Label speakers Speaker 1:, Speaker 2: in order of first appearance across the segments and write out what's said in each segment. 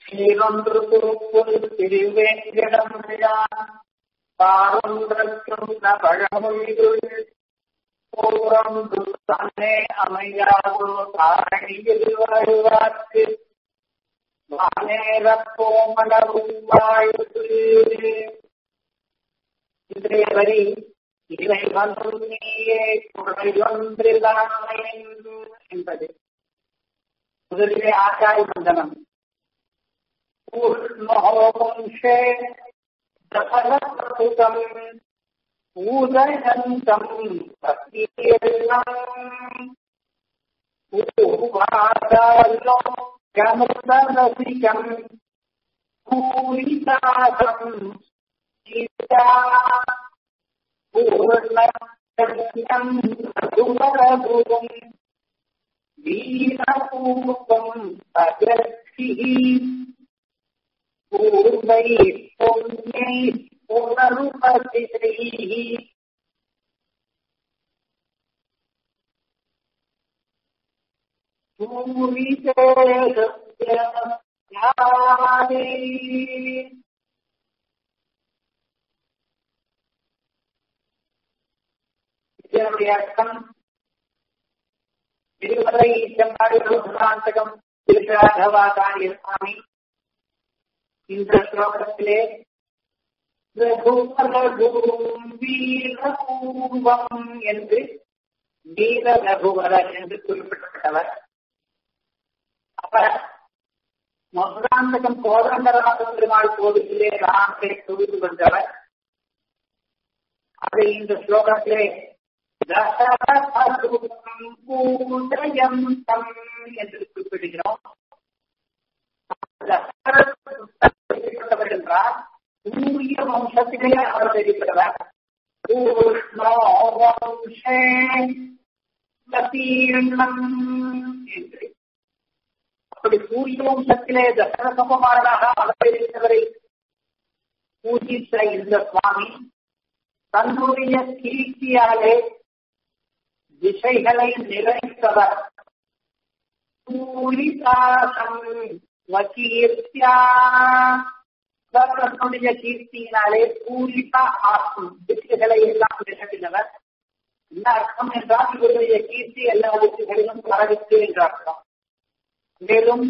Speaker 1: சீரொன்று திருப்புல் திருவேங்கடம் பாரொன்றற்கும் பழமொழிகள் போரொன்று தன்னே அமையாதோ தாரணியில் வாழ்வார்க்கு வானேரப்போமளவும் வாழ்வு இன்றைய வரி இவை வந்தும் நீயே குறையொன்றில்லாமை என்பது முதலிலே ஆச்சாரிய வந்தனம் பூர்ணோவம்சே தபலபிரசுதம் ஊதயந்தம் பக்தியெல்லாம் பூவாதாலோ கமர்தரசிகம் பூரிதாசம் சீதா பூர்ணம் மதுமரபுரம் வீரபூர்வம் பகர்ஷி பூர்வை பொன்னை புனருபதிதை இதனுடைய அர்த்தம் திருமலை செம்பாடு சுதாந்தகம் திருராகவாதாரிய சுவாமி இந்த ஸ்லோகத்திலே வீரபூர்வம் என்று வீர ரகுவரர் என்று குறிப்பிடப்பட்டவர் அவர் மதுராந்தகம் கோதண்டராக பெருமாள் கோவிலே ராமத்தை தொழுது கொண்டவர் அதை இந்த ஸ்லோகத்திலே என்று குறிப்பிடுகிறோம் என்றால் சூரிய வம்சத்திலே அவர் தெரிவித்தவர் என்று அப்படி சூரிய வம்சத்திலே தசரசமமானதாக அவதரித்தவரை பூஜித்த இந்த சுவாமி தன்னுடைய கீர்த்தியாலே திசைகளை நிறைத்தவர் பூரிதாசம் வகீர்த்தியா தன்னுடைய கீர்த்தியினாலே பூரிதா ஆக்கும் திசைகளை எல்லாம் நிகழ்த்தினவர் என்ன அர்த்தம் என்றால் இவருடைய கீர்த்தி எல்லா திசைகளிலும் பரவித்து என்ற அர்த்தம் மேலும்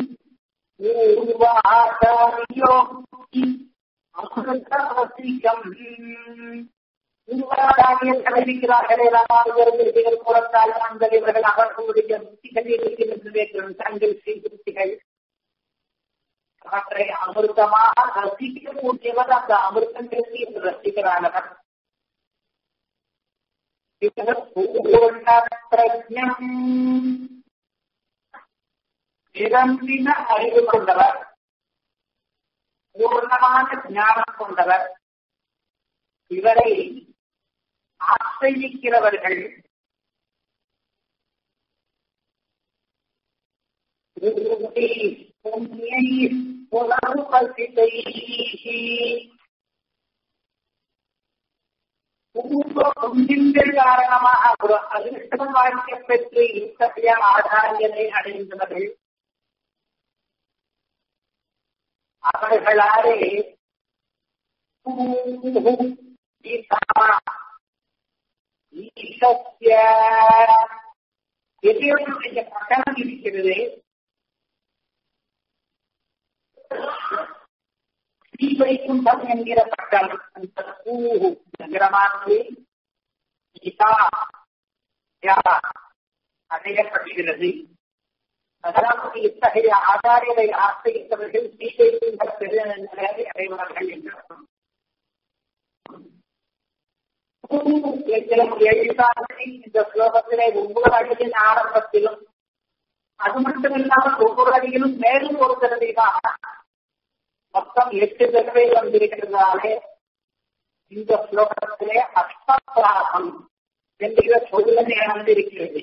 Speaker 1: அமிர்தவசிகம் உருவாதாரிய தலைவிக்கிறார்களே ராமானுஜர்கள் புறத்தால் அந்த இவர்கள் அவர்களுடைய புத்திகள் இருக்கின்ற தங்கள் ஸ்ரீபுத்திகள் அவற்றை அமிர்தமாக ரசிக்கக்கூடியவர் அந்த அமிர்தங்களுக்கு என்று ரசிக்கிறானவர் பிரஜம் நிரம்பின அறிவு கொண்டவர் பூர்ணமான ஞானம் கொண்டவர் இவரை ஆசிரியிக்கிறவர்கள் புண்ணியங்கள் காரணமாக ஒரு அதிர்ஷ்டம் வாழ்க்கை பெற்று இத்தகைய ஆதாரியத்தை அடைந்தவர்கள் அவர்களாலே எதிரனுடைய பட்டணம் இருக்கிறது ஸ்ரீவைகுண்டம் என்கிற பட்டணம் அந்த பூ நகரமானது கீதா அடையப்படுகிறது அதாவது இத்தகைய ஆதாரியரை ஆசிரியத்தவர்கள் ஸ்ரீவைகுண்ட பெருநிலையை அடைவார்கள் என்று எழுத்தாளரை இந்த ஸ்லோகத்திலே ஒவ்வொரு அடியின் ஆரம்பத்திலும் அது மட்டும் இல்லாமல் ஒவ்வொரு அடியிலும் மேலும் ஒரு தடவையாக மொத்தம் எட்டு தடவை வந்திருக்கிறதாலே இந்த ஸ்லோகத்திலே அஷ்டபிராகம் என்கிற சொல்லுமே வந்திருக்கிறது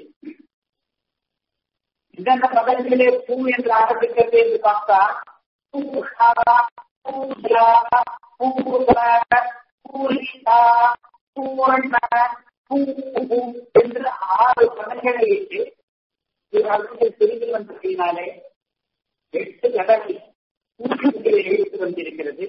Speaker 1: இந்தந்த பதங்களிலே பூ என்று ஆரம்பிக்கிறது என்று பார்த்தா பூஷா பூஜா பூர பூரிதா பூர்ண பூ என்று ஆறு பதங்களை இட்டு இது அவர்கள் திரும்பி வந்ததினாலே எட்டு தடவை பூஜை அடுத்து வந்திருக்கிறது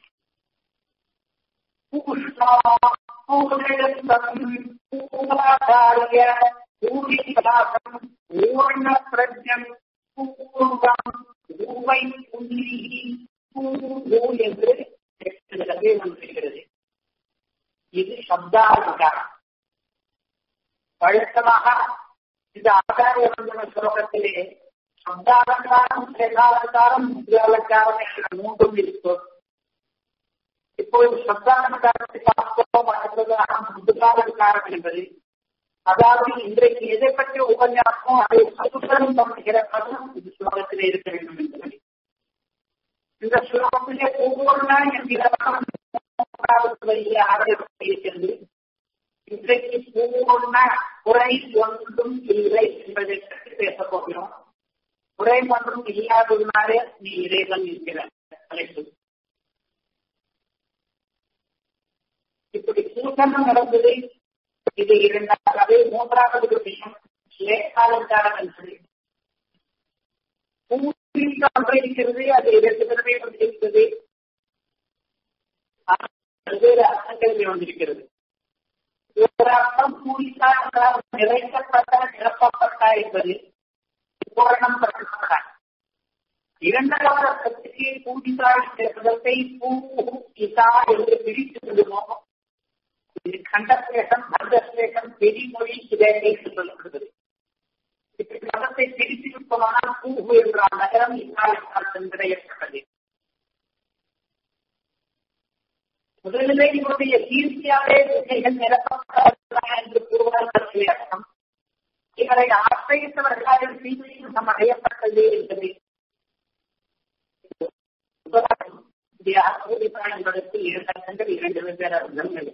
Speaker 1: பூர்ணாச்சாரிய பூரிகலாசம் பூர்ண பிரஜம் பூர்வம் பூவை புள்ளி பூ என்று எட்டு வந்திருக்கிறது இது சப்தாதிகாரம் வழக்கமாக இந்த ஆச்சாரிய வந்தன ஸ்லோகத்திலே சப்தாலங்காரம் சேதாலங்காரம் முத்திராலங்காரம் என்ற மூன்றும் இருக்கும் இப்பொழுது சப்தாலங்காரத்தை பார்த்தோம் அடுத்ததாக முத்திராலங்காரம் என்பது அதாவது இன்றைக்கு எதை பற்றிய உபன்யாசமோ அதை சதுசரம் பண்ணுகிற பதம் இந்த ஸ்லோகத்திலே இருக்க வேண்டும் என்பது இந்த ஸ்லோகத்திலே பூர்ண என்கிற ஆரம்பிக்கிறது இன்றைக்கு பூர்ண குறை ஒன்றும் இல்லை என்பதை பற்றி பேசப் போகிறோம் குறை ஒன்றும் இல்லாததுனாலே நீ இறைவன் என்கிற தலைப்பு இப்படி சூசனம் நடந்தது இது இரண்டாவது மூன்றாவது விஷயம் லேகாலங்காரம் என்பது பூர்வீகம் இருக்கிறது அது இரண்டு தடவை வந்திருக்கிறது பல்வேறு அர்த்தங்கள் வந்திருக்கிறது ஒரு அர்த்தம் பூரிக்காக நிறைக்கப்பட்ட நிரப்பப்பட்ட என்பது பூரணம் பண்ணப்பட்ட இரண்டாவது அர்த்தத்துக்கு பூஜித்தாள் பதத்தை பூ இசா என்று பிரித்து விடுவோம் இது கண்டஸ்லேஷம் பந்தஸ்லேஷம் பெரிமொழி இதை சொல்லப்படுகிறது இப்படி பதத்தை பிரித்து விட்டோமானால் பூ என்ற நகரம் இசா என்றால் சென்றடையப்பட்டது முதலிலே இவருடைய கீர்த்தியாலே திசைகள் நிரப்பப்பட்டன என்று கூறுவதற்கு அர்த்தம் இவரை ஆசிரியத்தவர்களால் தீமையும் அடையப்பட்டது என்பது என்பதற்கு இரண்டு அர்த்தங்கள் இரண்டு வெவ்வேறு அர்த்தங்கள்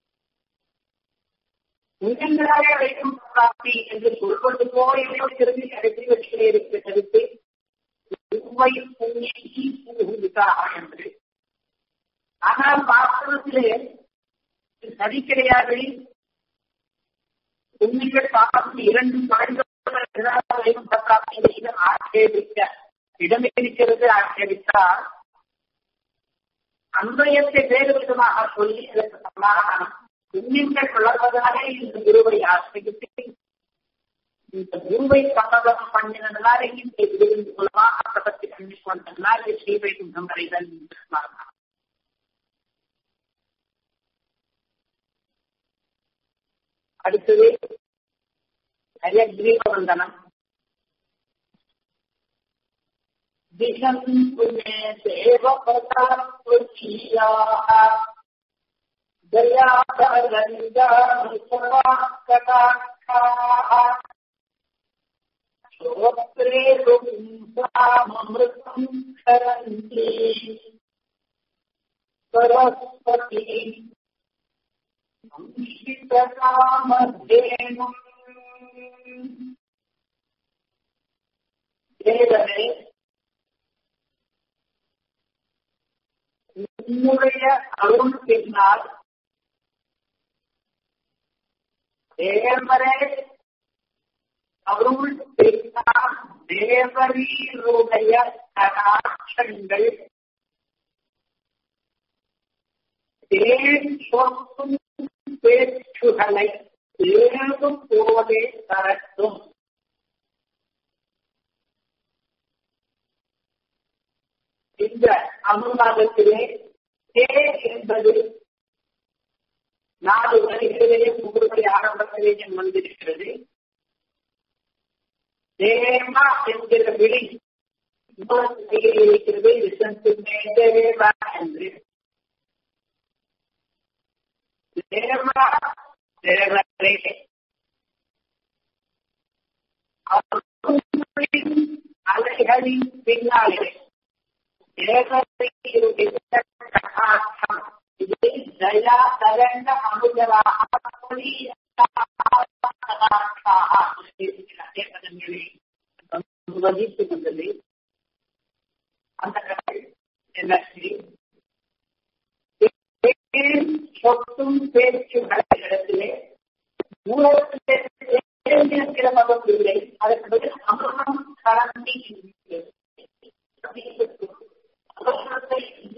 Speaker 1: உயர்ந்ததாக வைக்கும் பிராப்தி என்று சொல்வது போல திரும்பி கடைசி வச்சிலே இருக்கிற கருத்து பூவை புண்ணியி பூவிதாக என்று ஆனால் வாஸ்தவத்திலே சரி கிடையாது உண்மைகள் பாவம் இரண்டும் ஆட்சேபிக்க இடமே இருக்கிறது ஆட்சேபித்தால் அன்பயத்தை வேறு விதமாக சொல்லி அதற்கு சமாதானம் புண்ணியங்கள் வளர்வதாக இந்த குருவை ஆசிரியித்து இந்த குருவை சம்மதம் பண்ணினதுனால இந்த குருவின் மூலமாக பற்றி பண்ணி கொண்டதுனால ஸ்ரீவைகுண்டம் வரைதல் சமாதானம் அடுத்தது ஹயக்ரீவ வந்தனம் திசம் புமே தேவ பிரதாத்வீயாः दयाकटाक्षाः श्रोत्रे पुंसामृतम् क्षरन्ति सरस्वती संशितकामधेनुम् தேவனே உன்னுடைய அருள் பின்னால் தேவரே அருள் பின்னால் தேவரீருடைய கடாட்சங்கள் தேன் சொத்தும் பேச்சுகளை ஏதும் போதே தரட்டும் இந்த அனுமானத்திலே தே என்பது நாலு வரிகளிலே மூன்று ஆரம்பத்திலேயும் வந்திருக்கிறது தேமா என்கிற விழி இருக்கிறது விசந்துமே தேவா என்று தேவா தேவரே அலைகளின் பின்னாலே கட்டாட்சம் இது தயா தரண்ட அமுதராக வகித்துக் கொண்டது அந்த கடல் என்ன சொத்தும் பேச்சு இடத்திலே மூலத்திலே இருக்கிற மதம் இல்லை அதற்கு பதில் அமிர்தம் கலந்தி அவசரத்தை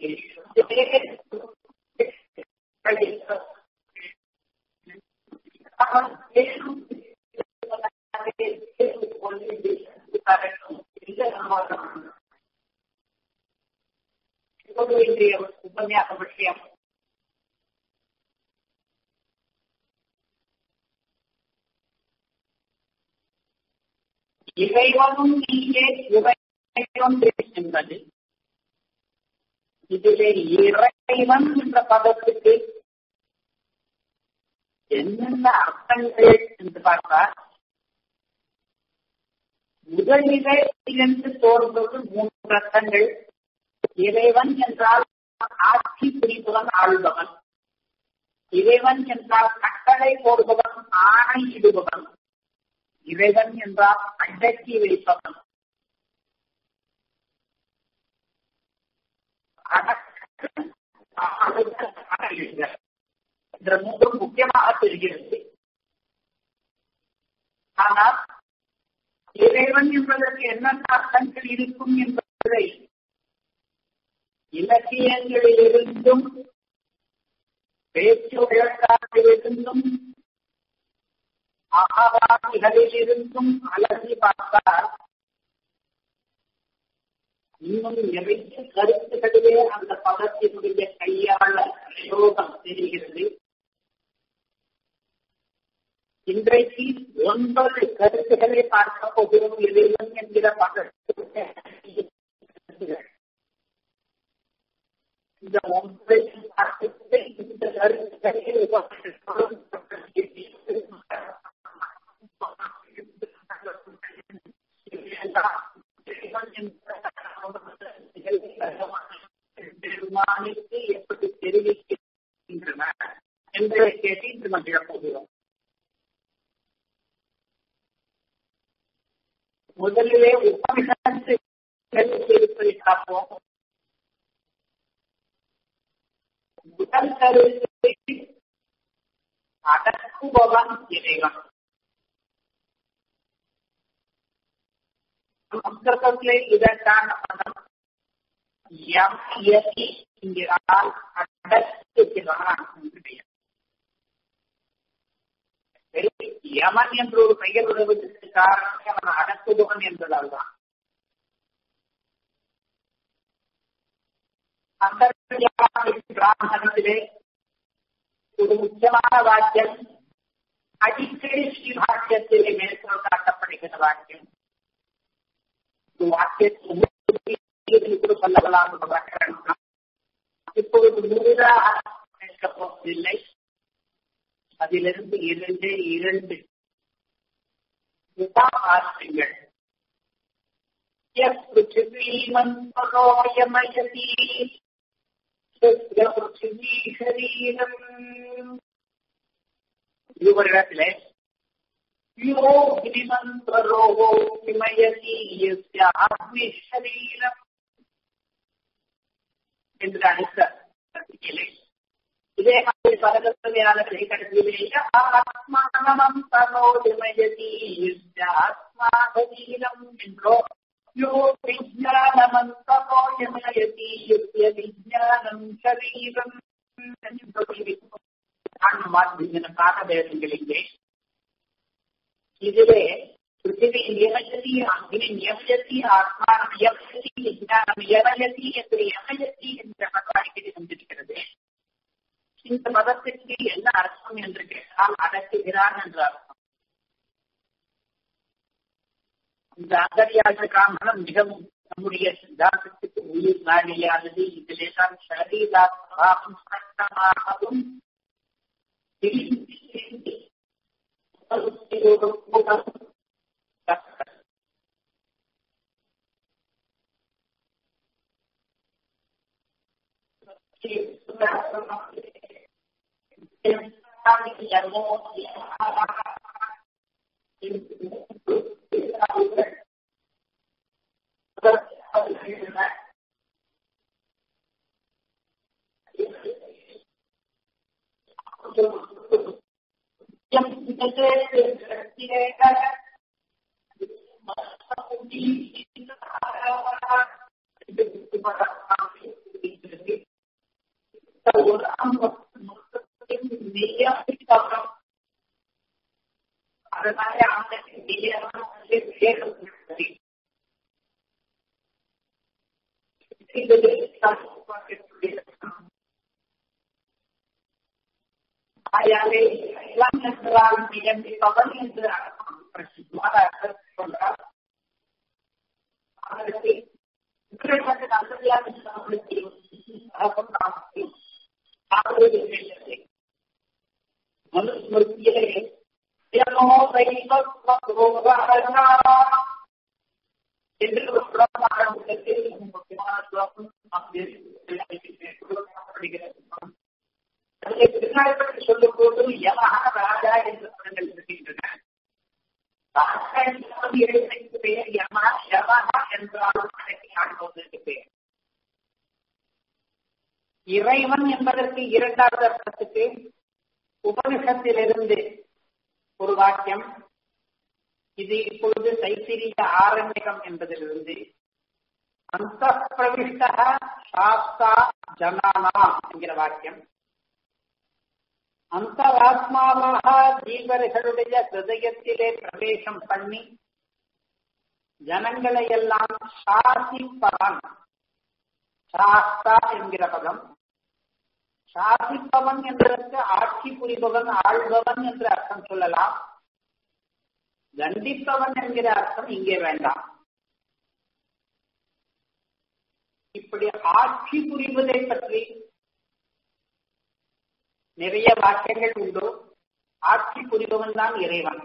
Speaker 1: இன்றைய உபன்யாச விஷயம் இறைவனும் நீயே இறைவன் என்பது இதிலே இறைவன் என்ற பதத்துக்கு என்னென்ன அர்த்தங்கள் என்று பார்த்தால் முதலிலே என்று தோன்றுவது மூன்று அர்த்தங்கள் இறைவன் என்றால் ஆட்சி புரிபவன் ஆள்பவன் இறைவன் என்றால் கட்டளை போடுபவன் ஆணை இடுபவன் இறைவன் என்றால் அடக்கி வைப்பவன் என்ற மூன்றும் முக்கியமாக தெரிகிறது ஆனால் இறைவன் என்பதற்கு என்னென்ன அர்த்தங்கள் இருக்கும் என்பதை இலக்கியங்களிலிருந்தும் பேச்சு வழக்காற்றிலிருந்தும் அகவாதிகளிலிருந்தும் அலசி பார்த்தால் இன்னும் நிறைய கருத்துக்களிலே அந்த பதத்தினுடைய கையாள பிரயோகம் தெரிகிறது இன்றைக்கு ஒன்பது கருத்துக்களை பார்க்க போகிறோம் இறைவன் என்கிற பதத்தினுடைய இந்த ஒன்பதை பார்த்துட்டு இந்த கருத்துக்களை பெருமானுக்கு எப்படி தெரிவிக்கின்றன என்பதை கேட்டு இன்று மகிழப் போகிறோம் முதலிலே உபனிஷத்து இருப்பதை பார்ப்போம் முதல் கருத்தை அடக்குபவன் இறைவன் சம்ஸ்கிருதத்திலே இதற்கான பதம் யமயதி என்கிறால் அடக்குகிறான் என்று பெயர் யமன் என்று ஒரு பெயர் விடுவதற்கு காரணம் அவன் அடக்குபவன் என்பதால் தான் அந்த பிராமணத்திலே ஒரு முக்கியமான வாக்கியம் அடிக்கடி ஸ்ரீ பாக்கியத்திலே மேற்கோள் காட்டப்படுகிற வாக்கியம் வாக்கியத்தில் கூட சொல்லலாம் இப்பொழுது முழுதாக கேட்கப் போவதில்லை அதிலிருந்து இரண்டு இரண்டு உபாசிகள் पृथिवीमन्तरोयमयति पृथिवी शरीरम् இருவரிடத்திலே யோ கிரிமந்தரோகோ கிமயதி யஸ்ய அக்னி சரீரம் என்று அடுத்த கருத்திலே இதே மாதிரி பரதத்துவையான கடைசியிலேயே ஆத்மானமந்தரோ கிமயதி யஸ்ய ஆத்மாசரீரம் என்றோ यो विज्ञानमन्तको यमयति यस्य विज्ञानं शरीरम् காரணமாதிகளிலே இதிலே பிருத்திவி நியமயதி அக்னி நியமயதி ஆத்மா நியமயதி விஜயானம் யமயதி என்று யமயதி என்ற பதம் அடிக்கடி வந்திருக்கிறது இந்த பதத்திற்கு என்ன அர்த்தம் என்று கேட்டால் அடக்குகிறான் என்ற அர்த்தம் இந்த அகரியாக காரணம் மிகவும் நம்முடைய சித்தாந்தத்துக்கு உயிர் நாடியானது இதிலே தான் சரீராகவும் ஆயாலே எல்லாம் என்றால் நியமிப்பவன் என்று பிரசித்தமாக சொல்றார் அதற்கு இவர்களுக்கு நல்லதாக நம்மளுக்கு மனுஸ்மிருதியிலே யமோ என்று ஒரு புறமான முக்கியமான ஸ்லோகம் அதை பின்னாடி பற்றி சொல்லும் போது யமஹா ராஜா என்று படங்கள் இருக்கின்றன ராஜா என்பது இறைவனுக்கு பெயர் யமா யமஹா என்றாலும் அடக்கி ஆள்வதற்கு பெயர் இறைவன் என்பதற்கு இரண்டாவது அர்த்தத்துக்கு உபனிஷத்திலிருந்து ஒரு வாக்கியம் இது இப்பொழுது தைத்திரிய ஆரண்யகம் என்பதிலிருந்து அந்த பிரவிஷ்ட சாஸ்தா ஜனானா என்கிற வாக்கியம் அந்தராத்மாவாக ஜீவர்களுடைய ஹிருதயத்திலே பிரவேசம் பண்ணி ஜனங்களை எல்லாம் சாசிப்பவன் சாஸ்தா என்கிற பதம் சாசிப்பவன் என்பதற்கு ஆட்சி புரிபவன் ஆள்பவன் என்று அர்த்தம் சொல்லலாம் தண்டிப்பவன் என்கிற அர்த்தம் இங்கே வேண்டாம் இப்படி ஆட்சி புரிவதை பற்றி நிறைய வாக்கியங்கள் உண்டு ஆட்சி புரிபவன் தான் இறைவன்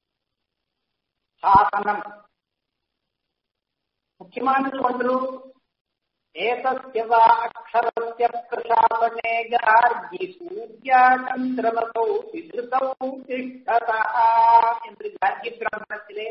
Speaker 1: சாசனம் முக்கியமானது ஒன்று ஏதஸ்ய வா அக்ஷரஸ்ய பிரசாபனே கார்கி சூர்யாச்சந்திரமசௌ விதிருதௌ திஷ்டதா என்று கார்கி பிராமணத்திலே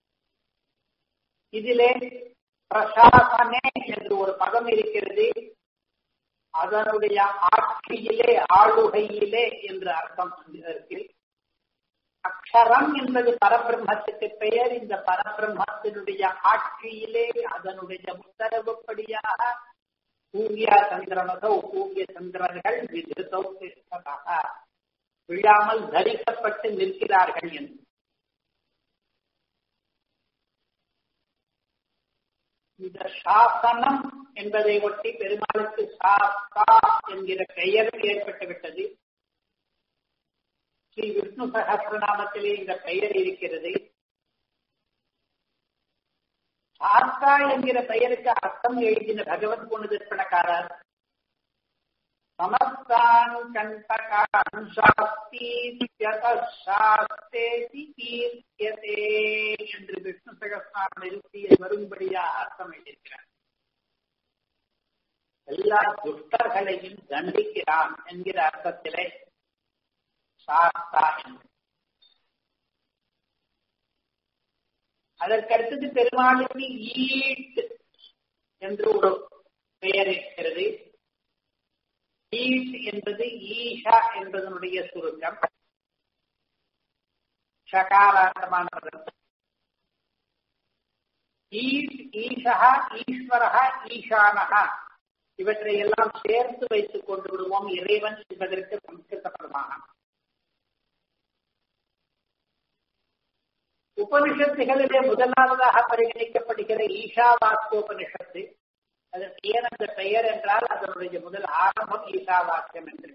Speaker 1: இதிலே பிரசாசனே என்று ஒரு பதம் இருக்கிறது அதனுடைய ஆட்சியிலே ஆளுகையிலே என்று அர்த்தம் இதற்கு அக்ஷரம் என்பது பரபிரம்மத்துக்கு பெயர் இந்த பரபிரம்மத்தினுடைய ஆட்சியிலே அதனுடைய உத்தரவுப்படியாக சூரிய சந்திரமதோ சூரிய சந்திரர்கள் விதிருத்தோ விழாமல் தரிக்கப்பட்டு நிற்கிறார்கள் என்று இந்த சாசனம் என்பதை ஒட்டி பெருமாளுக்கு சாஸ்தா என்கிற பெயர் ஏற்பட்டு விட்டது ஸ்ரீ விஷ்ணு சகசிரநாமத்திலே இந்த பெயர் இருக்கிறது சாஸ்தா என்கிற பெயருக்கு அர்த்தம் எழுதின பகவத் குணதர்ப்பணக்காரர் சமஸ்தான் கண்டகான் சாஸ்தி சாஸ்தேதி கீர்த்தியதே என்று விஷ்ணு சகசிரநாம நிறுத்திய வரும்படியாக அர்த்தம் எழுதியிருக்கிறார் எல்லா துஷ்டர்களையும் தண்டிக்கிறான் என்கிற அர்த்தத்திலே சாஸ்தா என்று அதற்கடுத்தது பெருமாளுக்கு ஈட் என்று ஒரு பெயர் இருக்கிறது ஈட் என்பது ஈஷா என்பதனுடைய சுருக்கம் சகாராந்தமான பதம் ஈட் ஈஷா ஈஸ்வரா ஈசானகா இவற்றை எல்லாம் சேர்த்து வைத்துக் கொண்டு விடுவோம் இறைவன் என்பதற்கு சம்ஸ்கிருத பதமாகும் உபனிஷத்துகளிலே முதலாவதாக பரிகணிக்கப்படுகிற ஈஷா வாக்கியோபனிஷத்து அதற்கு ஏன் அந்த பெயர் என்றால் அதனுடைய முதல் ஆரம்பம் ஈஷா வாக்கியம் என்று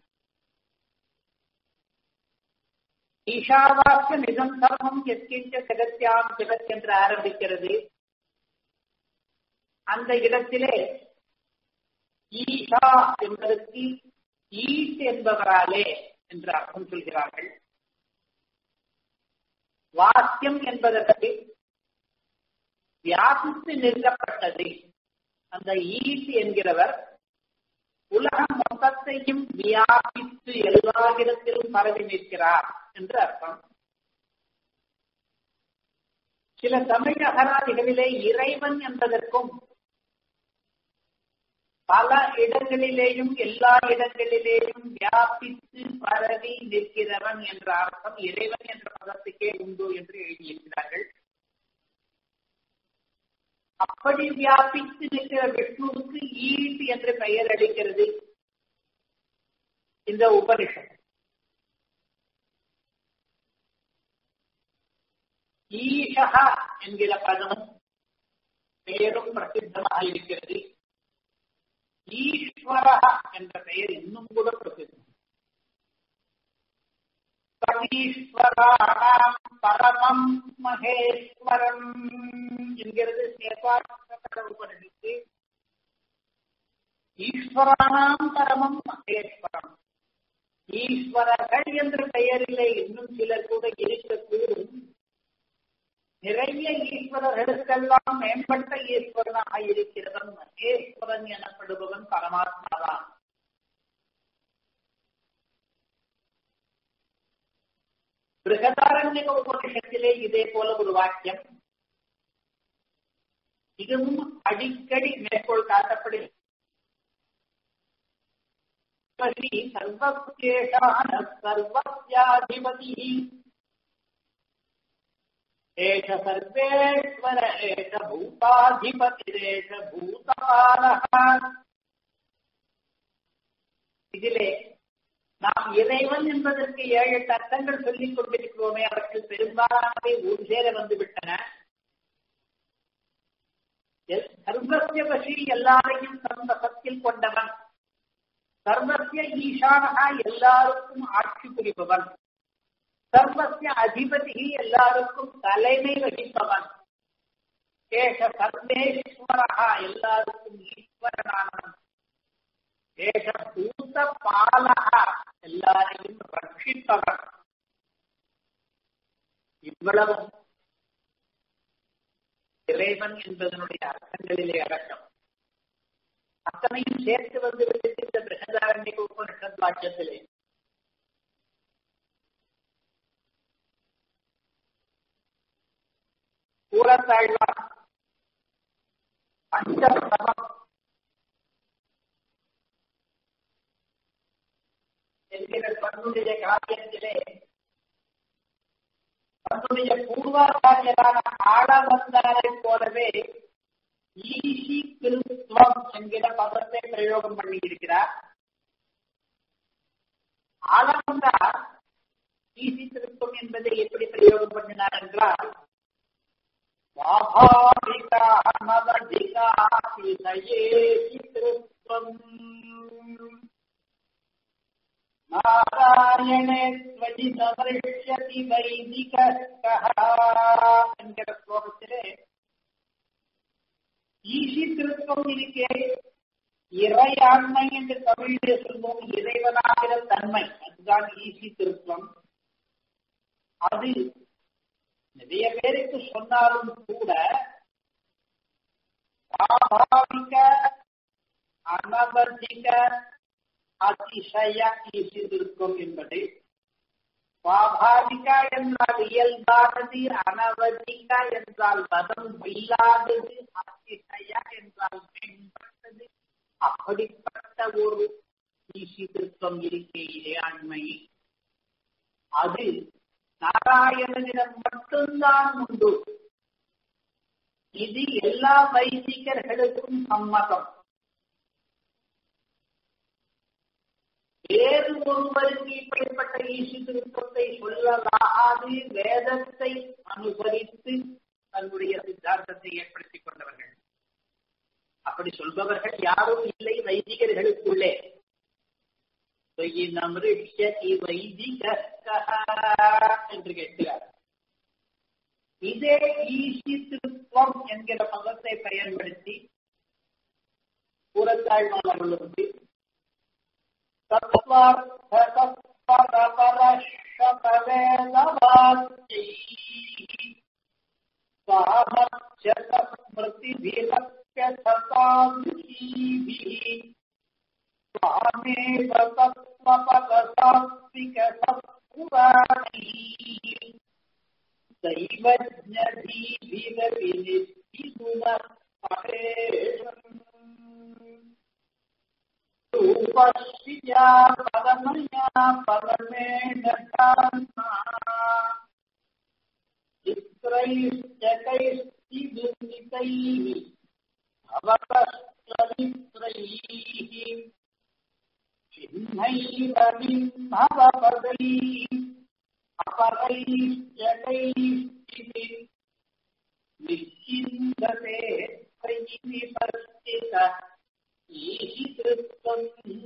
Speaker 1: ஈஷாவாக்கியம் இதம் சர்வம் எத்கிஞ்ச ஜெகத்யாம் ஜெகத் என்று ஆரம்பிக்கிறது அந்த இடத்திலே ஈஷா என்பதற்கு ஈட் என்பவராலே என்று அர்த்தம் சொல்கிறார்கள் வாக்கியம் என்பதற்கு வியாபித்து நிறுத்தப்பட்டது அந்த ஈட் என்கிறவர் உலகம் மொத்தத்தையும் வியாபித்து எல்லா இடத்திலும் பரவி நிற்கிறார் என்று அர்த்தம் சில தமிழ் அகராதிகளிலே இறைவன் என்பதற்கும் பல இடங்களிலேயும் எல்லா இடங்களிலேயும் வியாபித்து பரவி நிற்கிறவன் என்ற அர்த்தம் இறைவன் என்ற பதத்துக்கே உண்டு என்று எழுதியிருக்கிறார்கள் அப்படி வியாபித்து நிற்கிற விஷ்ணுவுக்கு ஈட் என்று பெயர் அளிக்கிறது இந்த உபனிஷம் ஈஷா என்கிற பதமும் பெயரும் பிரசித்தமாக இருக்கிறது ஈஸ்வர என்ற பெயர் இன்னும் கூட பிரசித்தம் ஈஸ்வராணாம் பரமம் மகேஸ்வரம் என்கிறது உபநிஷத்து ஈஸ்வராணாம் பரமம் மகேஸ்வரம் ஈஸ்வரர்கள் என்ற பெயரிலே இன்னும் சிலர் கூட இருக்கக்கூடும் நிறைய ஈஸ்வரர்களுக்கெல்லாம் மேம்பட்ட ஈஸ்வரனாக இருக்கிறவன் மகேஸ்வரன் எனப்படுபவன் பரமாத்மாதான் பிருகதாரண்யக உபனிஷத்திலே இதே போல ஒரு வாக்கியம் இதுவும் அடிக்கடி மேற்கோள் காட்டப்படுகிறது சர்வசேஷான சர்வசியாதிபதி एष सर्वेश्वर एष भूताधिपतिरेष भूतालः இதிலே நாம் இறைவன் என்பதற்கு ஏழு எட்டு அர்த்தங்கள் சொல்லிக் கொண்டிருக்கிறோமே அவற்றில் பெரும்பாலானவை ஒரு சேர வந்துவிட்டன சர்வசிய பசி எல்லாரையும் தந்த சத்தில் கொண்டவன் சர்வசிய ஈசானகா எல்லாருக்கும் ஆட்சி புரிபவன் சர்வசிய அதிபதி எல்லாருக்கும் தலைமை வகிப்பவன் ஏஷ சர்வேஸ்வரகா எல்லாருக்கும் ஈஸ்வரனானவன் ஏஷ பூத பாலகா எல்லாரையும் ரட்சிப்பவன் இவ்வளவும் இறைவன் என்பதனுடைய அர்த்தங்களிலே அடக்கம் அத்தனையும் சேர்த்து வந்து விட்டு இந்த பிரகதாரண்ய உபனிஷத் வாக்கியத்திலே கூறத்தாழ்வார் பஞ்சசமம் என்கிற தன்னுடைய காவியத்திலே தன்னுடைய பூர்வாச்சாரியரான ஆளவந்தாரை போலவே ஈசி திருத்துவம் என்கிற பதத்தை பிரயோகம் பண்ணி இருக்கிறார் ஆளவந்தார் ஈசி திருத்துவம் என்பதை எப்படி பிரயோகம் பண்ணினார் என்றால் நாராயணே ஸ்வஜிதமரிஷ்யதி வைதிக என்கிற ஸ்லோகத்திலே ஈசி திருத்தம் இருக்கே இறையாண்மை என்று தமிழிலே சொல்வோம் இறைவனாகிற தன்மை அதுதான் ஈசி திருத்தம் அது நிறைய பேருக்கு சொன்னாலும் கூட சுவாபாவிக அனவர்த்திக அதிசய ஈசித்திருக்கும் என்பது சுவாபாவிகா என்றால் இயல்பானது அனவர்த்திக என்றால் பதம் இல்லாதது அதிசய என்றால் மேம்பட்டது அப்படிப்பட்ட ஒரு ஈசித்திருத்தம் இருக்கே இறையாண்மை அது நாராயணனிடம் மட்டும்தான் உண்டு இது எல்லா வைதிகர்களுக்கும் சம்மதம் வேறு ஒருவருக்கு இப்படிப்பட்ட ஈசி திருத்தத்தை சொல்லலாகாது வேதத்தை அனுசரித்து தன்னுடைய சித்தாந்தத்தை ஏற்படுத்திக் கொண்டவர்கள் அப்படி சொல்பவர்கள் யாரும் இல்லை வைதிகர்களுக்குள்ளே வைதிக என்று கேட்கிறார் இதே ஈசி திருத்துவம் என்கிற பதத்தை பயன்படுத்தி புறத்தாழ்வாளர்களுக்கு ஸ்மிருதிபிலப்யதாபிः स्वामेव तत्त्वपदसात्विकसत्पुराणैः दैवज्ञधीभिरपि निश्चितुनः परेशम् रूपश्रिया परमया परमेण धाम्ना चित्रैश्चकैश्चिदुर्मितैः भवतश्चरित्रैः चिह्नैरविन्भवपदैः अपरैश्चकैश्चित् நிஷ்கிந்ததே பரிநிபர்த்தித ஈஷித்ருத்வம்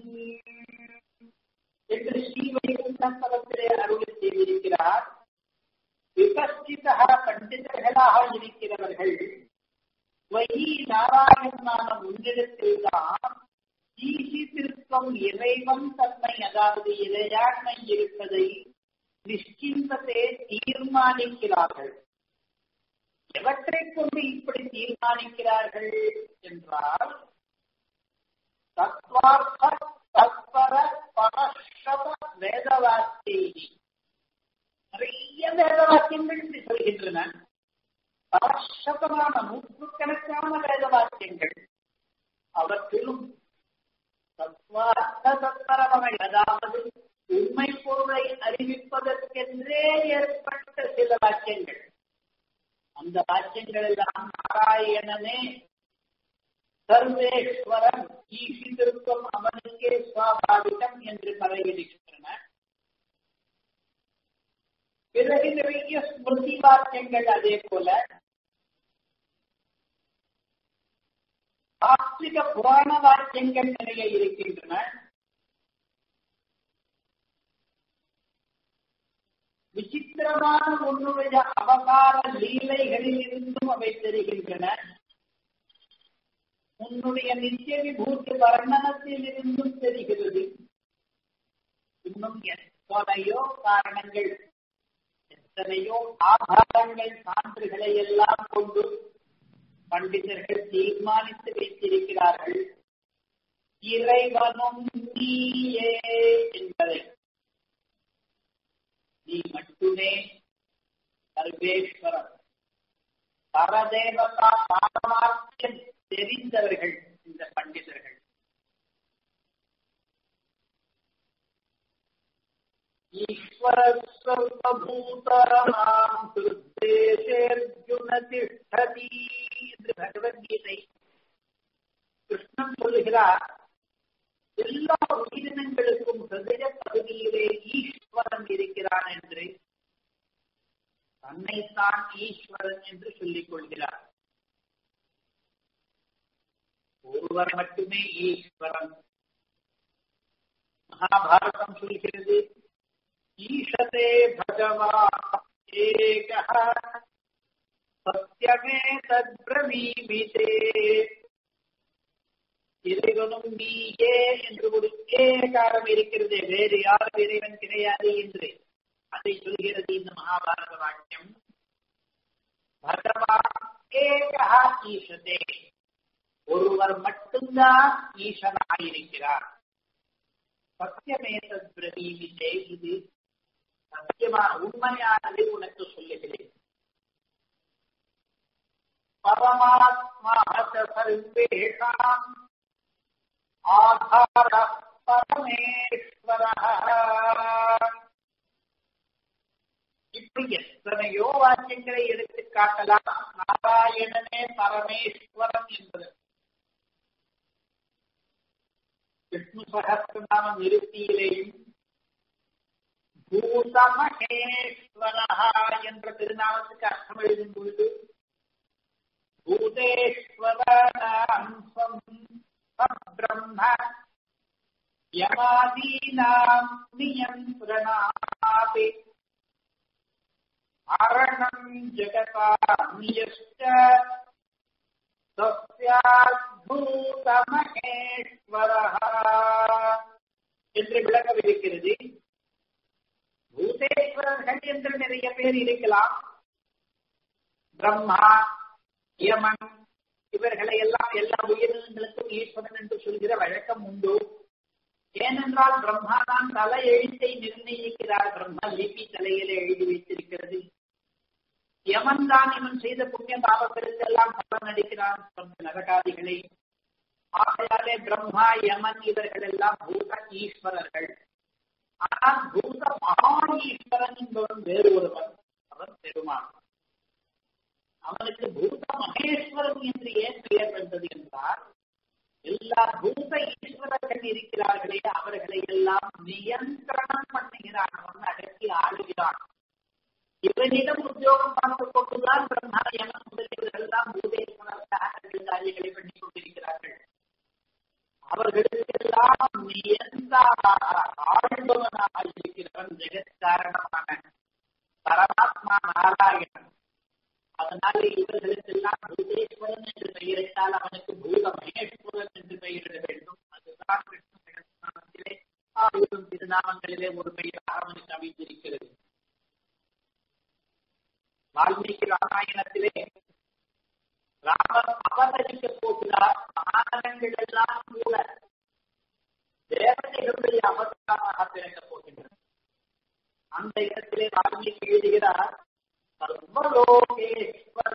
Speaker 1: என்று ஸ்ரீவைகுண்டத்திலே அருளி செய்திருக்கிறார் விபஸ்திதா பண்டிதர்களாக இருக்கிறவர்கள் வகி நாராயணனான முன்னிடத்தில்தான் ஈசி திருத்தம் இறைவன் தன்மை அதாவது இறையாண்மை இருப்பதை நிஷ்கிந்தத்தை தீர்மானிக்கிறார்கள் எவற்றை கொண்டு இப்படி தீர்மானிக்கிறார்கள் என்றால் தத்வார்த்த தத்பர பரஷப வேதவாக்கியை நிறைய வேத வாக்கியங்கள் இப்படி சொல்கின்றன பரஷபமான நூற்றுக்கணக்கான வேத வாக்கியங்கள் அவற்றிலும் தத்வார்த்த தத்பரவகை அதாவது உண்மை பொருளை அறிவிப்பதற்கென்றே ஏற்பட்ட சில வாக்கியங்கள் அந்த வாக்கியங்கள் எல்லாம் நாராயணனே சர்வேஸ்வரன் ஈசித்திருக்கும் அவனுக்கே சுவாபாவிகம் என்று பறையிருக்கின்றன பிறகு நிறைய ஸ்மிருதி வாக்கியங்கள் அதே போல ஆஸ்திக புராண வாக்கியங்கள் நிறைய இருக்கின்றன விசித்திரமான உன்னுடைய அவதார லீலைகளில் இருந்தும் அவை தெரிகின்றன உன்னுடைய நித்திய விபூதி வர்ணனத்தில் இருந்தும் தெரிகிறது இன்னும் எத்தனையோ காரணங்கள் எத்தனையோ ஆதாரங்கள் சான்றுகளை எல்லாம் கொண்டு பண்டிதர்கள் தீர்மானித்து வைத்திருக்கிறார்கள் இறைவனும் நீயே என்பதை நீ மட்டுமே சர்வேஸ்வரன் பரதேவதா பாரமார்த்தியம் தெரிந்தவர்கள் இந்த பண்டிதர்கள் ஈஸ்வர சர்வபூதானாம் திருத்தேசேர்ஜுன திஷ்டதி என்று பகவத்கீதை கிருஷ்ணன் சொல்லுகிறார் எல்லா உயிரினங்களுக்கும் ஹிருதய பகுதியிலே ஈஸ்வரன் இருக்கிறான் என்று தன்னைத்தான் ஈஸ்வரன் என்று சொல்லிக் கொள்கிறார் ஒருவர் மட்டுமே ஈஸ்வரன் மகாபாரதம் சொல்கிறது ஈஷதே பகவான் ஏக சத்தியமே தத்ரமீமிதே இறைவனும் நீயே என்று ஒரு ஏகாரம் இருக்கிறது வேறு யாரும் இறைவன் கிடையாது என்று அதை சொல்கிறது இந்த மகாபாரத வாக்கியம் பகவான் ஏகா ஈஷதே ஒருவர் மட்டும்தான் ஈசனாயிருக்கிறார் சத்தியமேத பிரவீமிதே இது சத்தியமான உண்மையானதை உனக்கு சொல்லுகிறேன் பரமாத்மா சர்வேஷாம் ஆதார பரமேஸ்வர இப்படி எத்தனையோ வாக்கியங்களை எடுத்து காட்டலாம் நாராயணனே பரமேஸ்வரன் என்பது விஷ்ணு சகசிரநாம நிறுத்தியிலேயும் பூதமகேஸ்வர என்ற திருநாமத்துக்கு அர்த்தம் எழுதும் பொழுது பூதேஸ்வரம் பிரம்ம யமாதீனாம் நியந்திரணாபி அரணம் ஜகதாம் யஸ்ச தஸ்யாத்பூதமகேஸ்வரः என்று விளக்கவிருக்கிறது பூதேஸ்வரர்கள் என்று நிறைய பேர் இருக்கலாம் பிரம்மா யமன் இவர்களை எல்லாம் எல்லா உயிரினங்களுக்கும் ஈஸ்வரன் என்று சொல்கிற வழக்கம் உண்டு ஏனென்றால் பிரம்மா தான் தலை எழுத்தை நிர்ணயிக்கிறார் பிரம்ம லிபி தலையில எழுதி வைத்திருக்கிறது யமன் தான் இவன் செய்த புண்ணிய பாவங்களுக்கு எல்லாம் பலன் அளிக்கிறான் நரகாதிகளை ஆகையாலே பிரம்மா யமன் இவர்கள் எல்லாம் பூத ஈஸ்வரர்கள் ஆனால் பூத மகா ஈஸ்வரன் என்பவன் வேறு ஒருவன் அவன் பெருமான் அவனுக்கு பூத மகேஸ்வரன் என்று ஏன் பெயர் வந்தது என்றால் எல்லா பூத ஈஸ்வரர்கள் இருக்கிறார்களே அவர்களை எல்லாம் நியந்திரணம் பண்ணுகிறான் அவன் அடக்கி ஆளுகிறான் இவனிடம் உத்தியோகம் பார்த்துக் கொண்டுதான் பிரம்மா யமன் முதலியவர்கள் எல்லாம் பூதேஸ்வரர்கள் காரியங்களை பண்ணி கொண்டிருக்கிறார்கள் அவர்களுக்கெல்லாம் நியந்த ஆழ்பவனாக இருக்கிறவன் ஜெகத்காரணமான பரமாத்மா நாராயணன் அதனால இவர்களுக்கெல்லாம் பூதேஸ்வரன் என்று பெயரிட்டால் அவனுக்கு பூத மகேஸ்வரன் என்று பெயரிட வேண்டும் அதுதான் விஷ்ணு சகஸ்திரநாமத்திலே ஆயிரம் திருநாமங்களிலே ஒரு பெயர் அவனுக்கு அமைந்திருக்கிறது வால்மீகி ராமாயணத்திலே ராமன் அவதரிக்க போகிறார் மாணவர்கள் எல்லாம் கூட தேவதைகளுடைய அவதாரமாக பிறக்கப் போகின்றனர் அந்த இடத்திலே வால்மீகி எழுதுகிறார் சர்வலோகேஸ்வர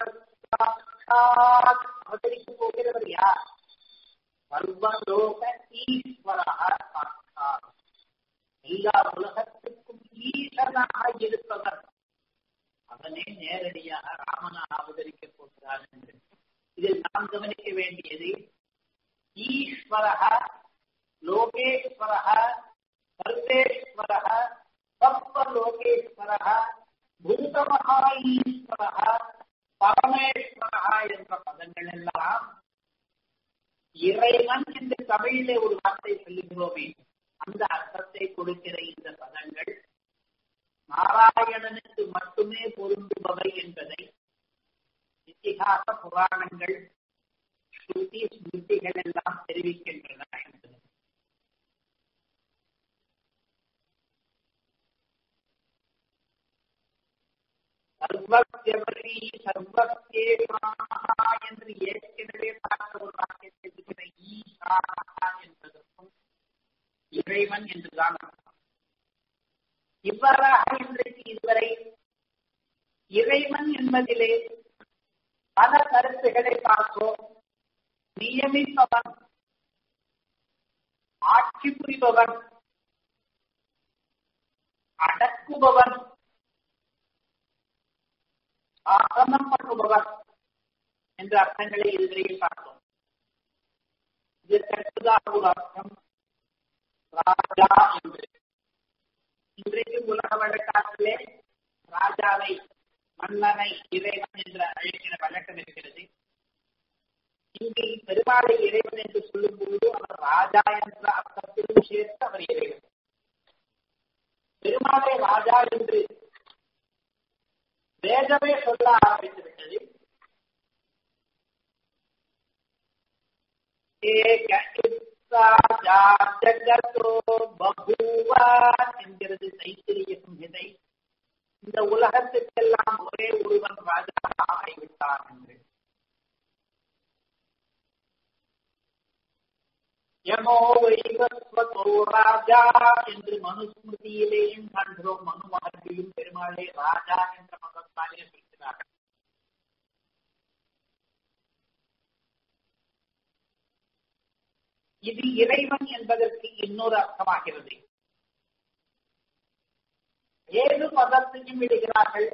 Speaker 1: அவதரிக்க போகிறவர் யார் சர்வலோக ஈஸ்வரா சாட்சாத் எல்லா உலகத்துக்கும் ஈசனாக இருப்பவர் அவனே நேரடியாக ராமனாக அவதரிக்க போகிறார் என்று இதில் நாம் கவனிக்க வேண்டியது ஈஸ்வரக லோகேஸ்வரக சர்வேஸ்வரக சர்வலோகேஸ்வரக பூதமகா ஈஸ்வரக பரமேஸ்வரகா என்ற பதங்கள் எல்லாம் இறைவன் என்று தமிழிலே ஒரு வார்த்தை சொல்லுகிறோமே அந்த அர்த்தத்தை கொடுக்கிற இந்த பதங்கள் நாராயணனுக்கு மட்டுமே பொருந்துபவை என்பதை இத்திகாச புராணங்கள் ஸ்ருதி ஸ்மிருதிகள் எல்லாம் தெரிவிக்கின்றன என்பது சர்வத்தியவரி சர்வத்தேவானா என்று ஏற்கனவே பார்த்த ஒரு வாக்கியத்தை இருக்கிற ஈசானா என்பதற்கும் இறைவன் என்றுதான் அர்த்தம் இவ்வாறாக இன்றைக்கு இதுவரை இறைவன் என்பதிலே பல கருத்துக்களை பார்த்தோம் நியமிப்பவன் ஆட்சி புரிபவன் அடக்குபவன் ஆசனம் பண்ணுபவன் என்ற அர்த்தங்களை இதுவரையே பார்த்தோம் இதற்கடுத்ததாக ஒரு அர்த்தம் ராஜா என்று இன்றைக்கு உலக வழக்காற்றிலே ராஜாவை மன்னனை இறைவன் என்று அழைக்கிற வழக்கம் இருக்கிறது இங்கு பெருமாளை இறைவன் என்று சொல்லும் பொழுது அவர் ராஜா என்ற அர்த்தத்திலும் சேர்த்து அவர் இறைவன் பெருமாளை ராஜா என்று வேதமே சொல்ல ஆரம்பித்து விட்டது ஜகதோ பபுவா என்கிறது தைத்திரிய சம்ஹிதை இந்த உலகத்துக்கெல்லாம் ஒரே ஒருவன் ராஜாவாக ஆகிவிட்டான் என்று யமோ வைவஸ்வதோ ராஜா என்று மனுஸ்மிருதியிலேயும் காண்கிறோம் மனு மகர்ஜியும் பெருமாளை ராஜா என்ற மதத்தாலே சொல்கிறார்கள் இது இறைவன் என்பதற்கு இன்னொரு அர்த்தமாகிறது ஏது மதத்தையும் விடுகிறார்கள்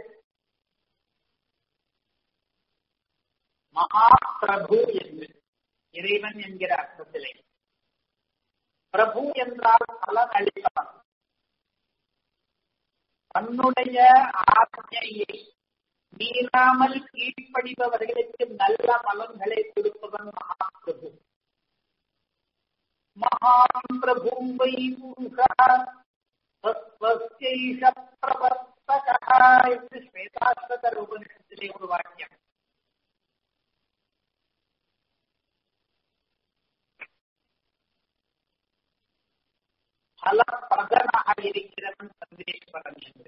Speaker 1: மகா பிரபு என்று இறைவன் என்கிற அர்த்தத்திலே பிரபு என்றால் பலன் அளிப்பவன் தன்னுடைய ஆజ్ఞையை மீறாமல் கீழ்ப்படிபவர்களுக்கு நல்ல பலன்களை கொடுப்பவன் மகாபிரபு மகான் பிரபும் வை புருஷ பிரவர்த்தகா என்று ஸ்வேதாஸ்வதர் உபனிஷத்திலே ஒரு வாக்கியம் பலப்பிரதனாக இருக்கிறவன் சர்வேஸ்வரன் என்று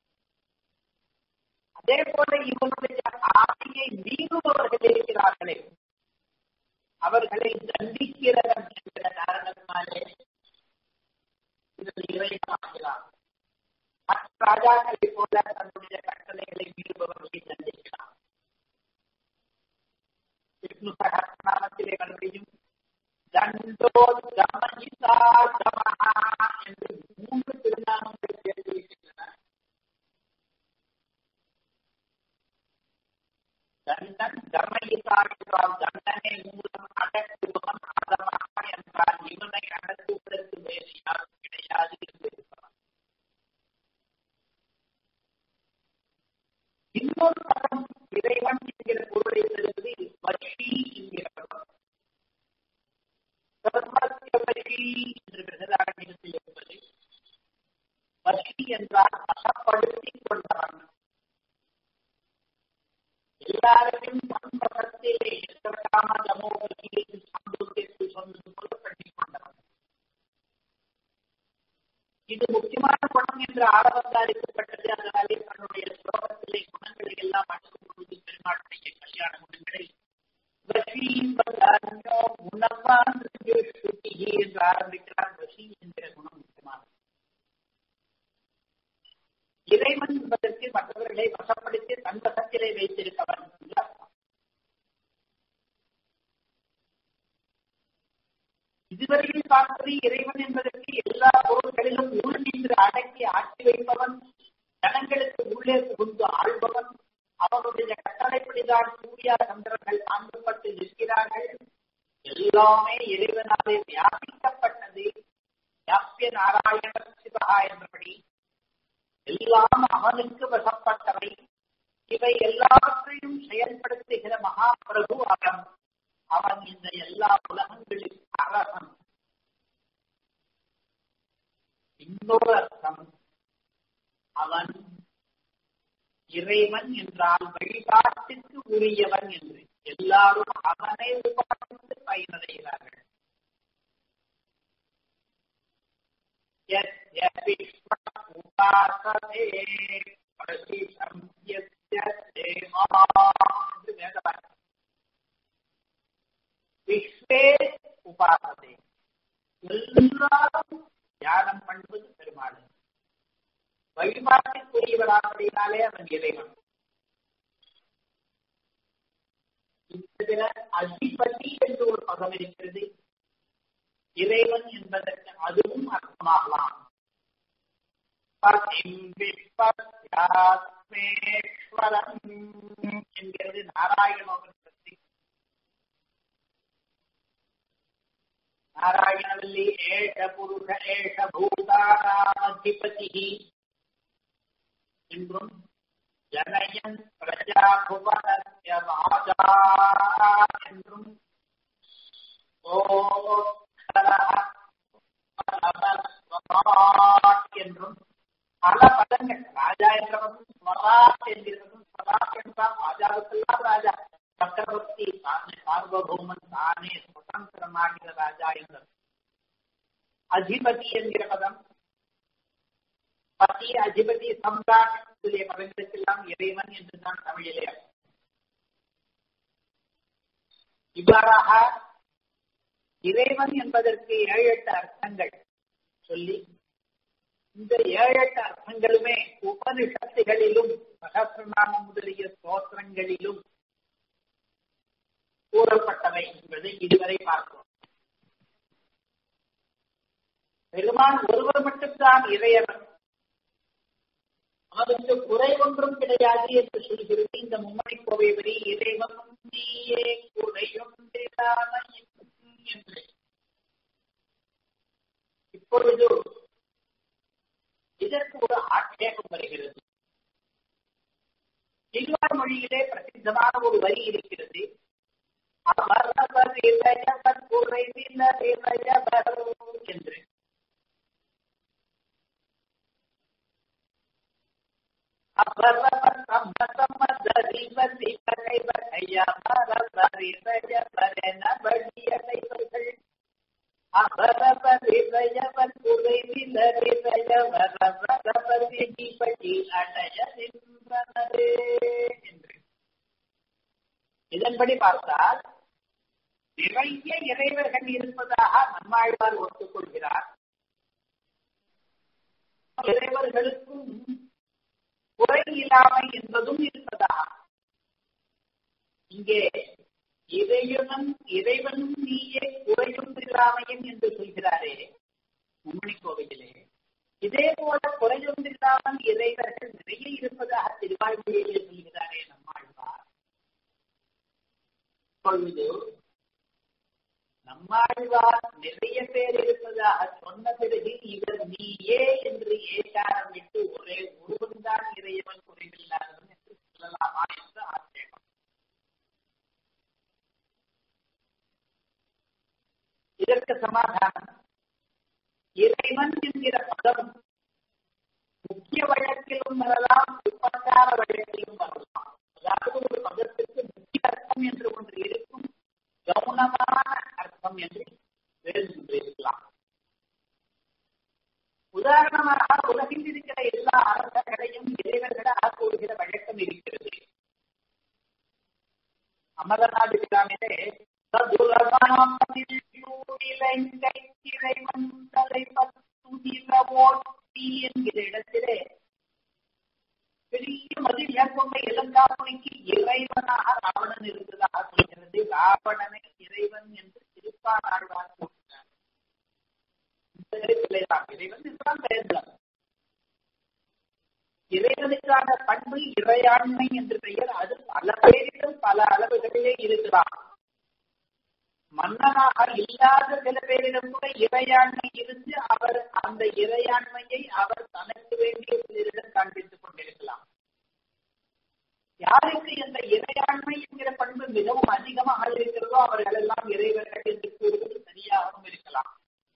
Speaker 1: அதே போல இவனுடைய ஆசையை மீறுபவர்கள் இருக்கிறார்களே அவர்களை தண்டிக்கிறவன் என்கிற காரணத்தினாலே இதில் இறைவனாகிறார் மற்ற ராஜாக்களை போல தன்னுடைய கட்டளைகளை மீறுபவர்களை தண்டிக்கிறார் விஷ்ணு சகஸ்நாமத்திலே மறுபடியும் தண்டோ தமயிதா தமஹா என்று மூன்று திருநாமங்கள் சேர்ந்திருக்கின்றன தண்டன் தமயிதா என்றால் தண்டனை மூலம் அடக்குபவன் அதமாக என்றால் இவனை அடக்குவதற்கு வேறு யாரும் கிடையாது என்று இருப்பான் வசி என்று பிரகதாரண்யத்தில் இருப்பது வசி என்றால் வசப்படுத்திக் கொண்டவன் எல்லாரையும் பண்பகத்திலே எதற்கான தமோபதியில் சாந்தோக்கியத்தில் சொன்னது போல பண்ணிக் கொண்டவன் இது முக்கியமான குணம் என்று ஆரம்பத்தால் இருக்கப்பட்டது அதனாலே தன்னுடைய ஸ்லோகத்திலே குணங்களை எல்லாம் அடக்கும் பொழுது பெருமாளுடைய கல்யாண குணங்களை குணவான் என்று ஆரம்பிக்கிறார் வசி என்கிற குணம் முக்கியமானது இறைவன் என்பதற்கு மற்றவர்களை வசப்படுத்தி தன் வசத்திலே வைத்திருக்கவன் என்று அர்த்தம் இதுவரையில் பார்த்தது இறைவன் என்பதற்கு எல்லா பொருள்களிலும் உள் நின்று அடக்கி ஆட்சி வைப்பவன் ஜனங்களுக்கு உள்ளே புகுந்து ஆள்பவன் அவனுடைய கட்டளைப்படிதான் சூர்யா சந்திரர்கள் தாங்கப்பட்டு நிற்கிறார்கள் எல்லாமே இறைவனாலே வியாபிக்கப்பட்டது வியாபிய நாராயண சிவகா என்றபடி எல்லாம் அவனுக்கு வசப்பட்டவை இவை எல்லாவற்றையும் செயல்படுத்துகிற மகாபிரபு அவன் அவன் இந்த எல்லா உலகங்களின் அரசன் இன்னொரு அர்த்தம் அவன் இறைவன் என்றால் வழிபாட்டுக்கு உரியவன் என்று எல்லாரும் அவனை உபாசித்து பயனடைகிறார்கள் உபாசதே பிரசிஷம் என்று வேதவாக்கியம் விஸ்வே உபாசதே எல்லாரும் தியானம் பண்ணுவது பெருமாள் வழிபாட்டுக்குரியவரானதினாலே அவன் இறைவன் இதில் அதிபதி என்று ஒரு பதம் இருக்கிறது இறைவன் என்பதற்கு அதுவும் அர்த்தமாகலாம் என்கிறது நாராயணோபனிஷத்தை நாராயணவல்லி ஏஷ புருஷ ஏஷ பூதானாமதிபதி என்றும் ஜனயன் பிரஜாபுவனஸ்ய ராஜா என்றும் என்றும் பல பதங்கள் ராஜா என்றவனும் ஸ்வராட் என்கிறதும் ஸ்வராட் என்றால் ராஜாவுக்கெல்லாம் ராஜா சக்கரவர்த்தி தானே சார்வபௌமன் தானே சுதந்திரமாகிற ராஜா என்றது அதிபதி என்கிற பதம் பதி அதிபதி சம்ராட் முதலிய பதங்களுக்கெல்லாம் இறைவன் என்றுதான் தமிழிலே இவ்வாறாக இறைவன் என்பதற்கு ஏழு எட்டு அர்த்தங்கள் சொல்லி இந்த ஏழு எட்டு அர்த்தங்களுமே உபனிஷத்துகளிலும் சகசிரநாமம் முதலிய ஸ்தோத்திரங்களிலும் கூறப்பட்டவை என்பதை இதுவரை பார்க்கிறோம் பெருமான் ஒருவர் மட்டும்தான் இறையவன் அவனுக்கு குறை ஒன்றும் கிடையாது என்று சொல்கிறது இந்த மும்மணி கோவை வரி இறைவன் நீயே குறையும் என்று இப்பொழுது இதற்கு ஒரு ஆட்சேபம் வருகிறது திருவார் மொழியிலே பிரசித்தமான ஒரு வரி இருக்கிறது என்று இதன்படி பார்த்தால் நிறைய இறைவர்கள் இருப்பதாக நம்மாழ்வார் ஒத்துக்கொள்கிறார் இறைவர்களுக்கும் குறை இல்லாமை என்பதும் இருப்பதா இங்கே இறைவனும் இறைவனும் நீயே குறையும் இல்லாமையும் என்று சொல்கிறாரே மும்மணி கோவிலே இதே போல குறையும் இல்லாமல் இறைவர்கள் நிறைய இருப்பதாக திருவாழ்மொழியிலே சொல்கிறாரே நம்மாழ்வார் இப்பொழுது நம்மாழ்வார் நிறைய பேர் இருப்பதாக சொன்ன பிறகு இவர் நீயே என்று ஏகாரம் விட்டு ஒரே ஒருவன்தான் இறையவன் குறைவில்லாதவன் என்று சொல்லலாமா என்று ஆட்சேபம் இதற்கு சமாதானம் இறைவன் என்கிற பதம் முக்கிய வழக்கிலும் வரலாம் உபச்சார வழக்கிலும் வரலாம் அதாவது ஒரு பதத்திற்கு முக்கிய அர்த்தம் என்று ஒன்று இருக்கும் கவனமான அர்த்தம் என்று வேறு இருக்கலாம் உதாரணமாக உலகில் இருக்கிற எல்லா அரசர்களையும் இறைவர்களாக கூறுகிற வழக்கம் இருக்கிறது அமரநாடு கிராமிலே இறைவன் என்கிற இடத்திலே பெரிய மதில் ஏற்பட்ட இளங்காமணிக்கு இறைவனாக ராவணன் இருந்ததாக சொல்கிறது ராவணனை இறைவன் என்று திருப்பாராழ்வார் கூறுகிறார் இறைவன் இதுதான் பெயர்தான் இறைவனுக்கான பண்பு இறையாண்மை என்று பெயர் அது பல பேரிலும் பல அளவுகளிலே இருக்கலாம் மன்னனாக இல்லாத சில பேரிடம் கூட இறையாண்மை இருந்து அவர் அந்த இறையாண்மையை அவர் தனக்கு வேண்டிய சிலரிடம் காண்பித்துக் கொண்டிருக்கலாம் யாருக்கு இந்த இறையாண்மை என்கிற பண்பு மிகவும் அதிகமாக இருக்கிறதோ அவர்கள் எல்லாம் இறைவர்கள் என்று கூறுவது சரியாகவும் இருக்கலாம்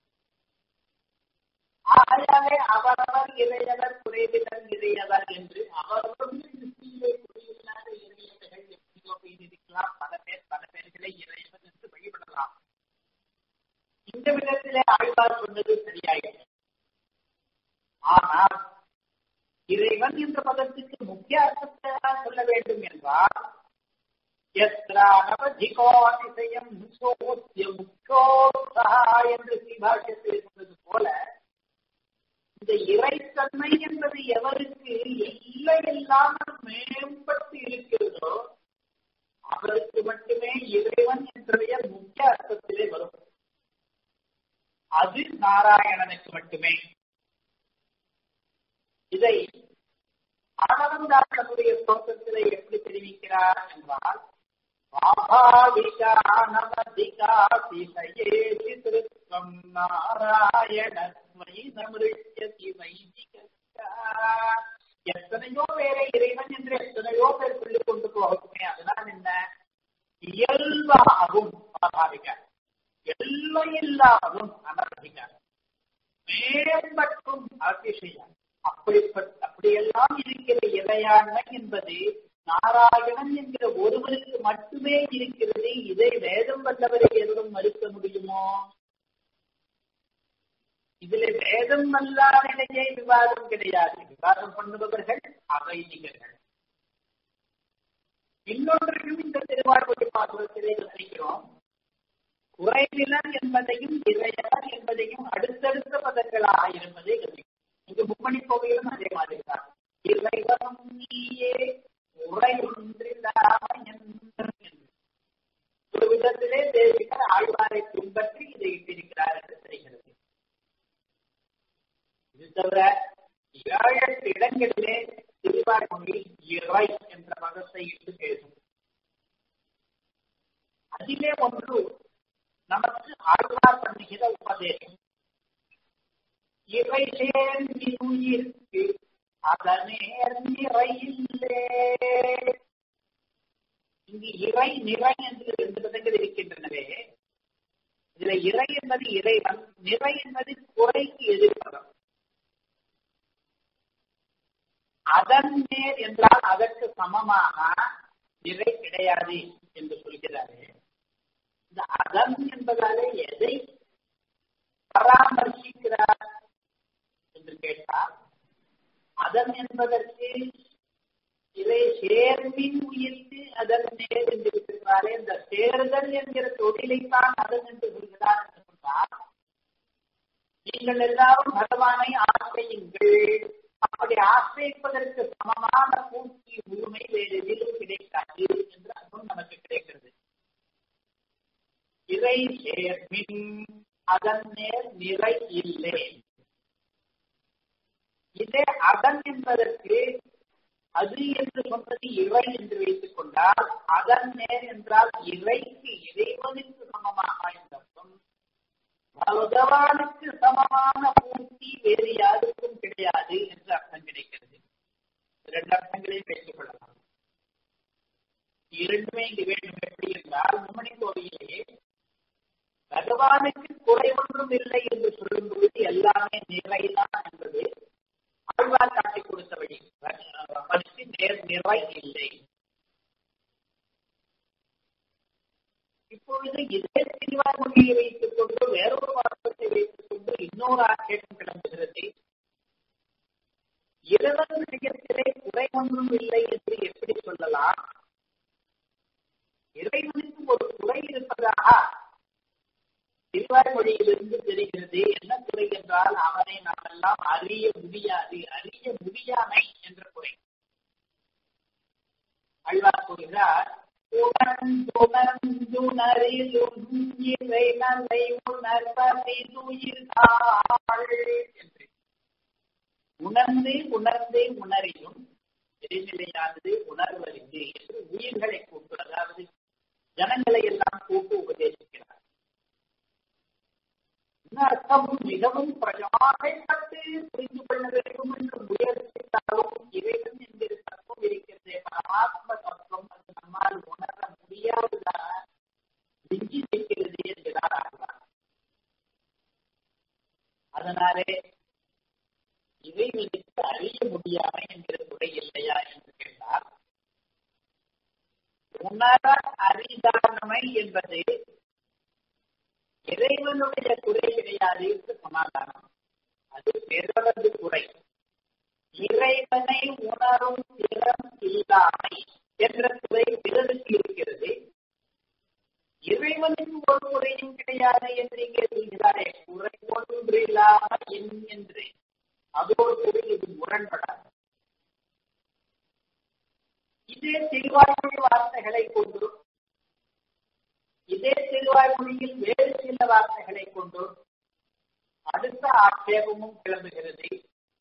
Speaker 1: ஆகையாலே அவரவர் இறையவர் குறைவினர் இறையவர் என்று அவர்களுடைய திருப்தியிலே குறையில்லாத இறையவர்கள் எப்படியோ பெய்திருக்கலாம் பல பேர் பல பேர்களை இறையவர் என்று வழிபடலாம் இந்த விதத்திலே ஆழ்வார் சொன்னது சரியாயிற்று ஆனால் இறைவன் என்ற பதத்துக்கு முக்கிய அர்த்தத்தை சொல்ல வேண்டும் என்றால் எத்திரானவதிகோதிசயம் சோத்திய முக்கோத்சா என்று ஸ்ரீபாஷ்யத்தில் சொன்னது போல இந்த இறைத்தன்மை என்பது எவருக்கு எல்லை இல்லாமல் மேம்பட்டு இருக்கிறதோ அவருக்கு மட்டுமே இறைவன் என்ற முக்கிய அர்த்தத்திலே வரும் அது நாராயணனுக்கு மட்டுமே இதை ஆனந்தாசனுடைய தோற்றத்திலே எப்படி தெரிவிக்கிறார் என்றால் स्वाभाविकानवधिकातिशयेति திருத்தம் நாராயணஸ்மை சமிருஷ்யதி வைதிகா எத்தனையோ பேரை இறைவன் என்று எத்தனையோ பேர் சொல்லிக் கொண்டு போகட்டுமே அதனால் என்ன இயல்பாகும் சுவாபாவிக எல்லையில்லாமலும் அனர்த்திக மேம்பட்டும் அதிசயம் அப்படிப்பட்ட அப்படியெல்லாம் இருக்கிற இறையாண்மை என்பது நாராயணன் என்கிற ஒருவருக்கு மட்டுமே இருக்கிறது இதை வேதம் வல்லவரை எதுவும் மறுக்க முடியுமோ இதுல வேதம் வல்லாத நிலையே விவாதம் கிடையாது விவாதம் பண்ணுபவர்கள் அவைதிகர்கள் இன்னொன்றையும் இந்த திருவாழ்வழி பாசுரத்திலே கவனிக்கிறோம் குறைவிலர் என்பதையும் இறையவர் என்பதையும் அடுத்தடுத்த பதங்களாக இருப்பதை கவனிக்கிறோம் இங்கு மும்மணி கோவிலும் அதே மாதிரி தான் இறைவனும் நீயே உரை ஒன்றில்லாமல் ஒரு விதத்திலே தேவிகள் ஆழ்வாரை பின்பற்றி இதை இட்டிருக்கிறார் என்று தெரிகிறது இது தவிர ஏழு எட்டு இடங்களிலே திருவாரூரில் இறை என்ற பதத்தை இட்டு பேசும் அதிலே ஒன்று நமக்கு ஆழ்வார் பண்ணுகிற உபதேசம் இறை சேர்ந்திருயிருக்கு அதனேர் நிறையில்லே இங்கு இறை நிறை என்று ரெண்டு பதங்கள் இருக்கின்றனவே இதுல இறை என்பது இறைவன் நிறை என்பது குறைக்கு எதிர்ப்பதம் அதன் நேர் என்றால் அதற்கு சமமாக நிறை கிடையாது என்று சொல்கிறாரு இந்த அதன் என்பதாலே எதை பராமர்சிக்கிறார் என்று கேட்டால் அதன் என்பதற்கு இதை சேர்மின் உயிர்த்து அதன் நேர் என்று இருக்கிறாரே இந்த சேர்தல் என்கிற தொழிலைத்தான் அதன் என்று சொல்கிறார் என்று சொன்னால் நீங்கள் எல்லாரும் பகவானை ஆசிரியுங்கள் அப்படி ஆசிரியப்பதற்கு சமமான பூர்த்தி முழுமை வேறு எதிலும் கிடைக்காது என்று அர்த்தம் நமக்கு கிடைக்கிறது இறை சேர்மின் அதன் நேர் நிறை இல்லை இதே அதன் என்பதற்கு அது என்று சொன்னது இறை என்று வைத்துக் கொண்டால் அதன் நேர் என்றால் இறைக்கு இறைவனுக்கு சமமாக இந்த அர்த்தம் பகவானுக்கு சமமான பூர்த்தி வேறு யாருக்கும் கிடையாது என்று அர்த்தம் கிடைக்கிறது இரண்டு அர்த்தங்களையும் வைத்துக் கொள்ளலாம் இரண்டுமே இங்கு வேண்டும் எப்படி என்றால் மும்மணி கோவிலே பகவானுக்கு குறை ஒன்றும் இல்லை என்று சொல்லும் பொழுது எல்லாமே நிறைதான் என்பது ஆழ்வார் காட்டி கொடுத்த வழி பற்றி நேர் நிறை இல்லை இப்பொழுது இதே திருவாரூரியை வைத்துக் கொண்டு வேறொரு பாடத்தை வைத்துக் கொண்டு இன்னொரு ஆட்சேபம் கிளம்புகிறது இறைவன் விஷயத்திலே குறை ஒன்றும் இல்லை என்று எப்படி சொல்லலாம் இறைவனுக்கு ஒரு குறை இருப்பதாக திருவாய்மொழியிலிருந்து தெரிகிறது என்ன குறை என்றால் அவனை நாம் எல்லாம் அறிய முடியாது அறிய முடியாமை என்ற குறை அழ்வார் கூறுகிறார் உணர்ந்துணரிலும் இறை நல்லை உணர்வதை என்று உணர்ந்து உணர்ந்து உணரியும் இடைநிலையானது உணர்வறிந்து என்று உயிர்களை கூட்டு அதாவது ஜனங்களை எல்லாம் கூட்டு உபதேசிக்கிறார் அர்த்தம் மிகவும் பிரயாசப்பட்டு புரிந்து கொள்ள வேண்டும் என்று முயற்சித்தாலும் இறைவன் என்கிற தத்துவம் இருக்கிறது பரமாத்ம தத்துவம் அது நம்மால் உணர முடியாததாக மிஞ்சி நிற்கிறது என்கிறார் ஆழ்வார் அதனாலே இறைவனுக்கு அறிய முடியாமை என்கிற துறை இல்லையா என்று கேட்டார் உணர அறிதானமை என்பது இறைவனுடைய குறை கிடையாது என்று சமாதானம் அது பிறரது குறை இறைவனை உணரும் திறம் இல்லாமை என்ற குறை பிறருக்கு இருக்கிறது இறைவனுக்கு ஒரு குறையும் கிடையாது என்று இங்கே சொல்கிறாரே குறை ஒன்றில்லாம என்று அதோடு கூட இது முரண்படாது இதே திருவாய்மொழி வார்த்தைகளை கொண்டு இதே திருவாய்மொழியில் வேறு சில வார்த்தைகளை கொண்டு அடுத்த ஆட்சேபமும் கிளம்புகிறது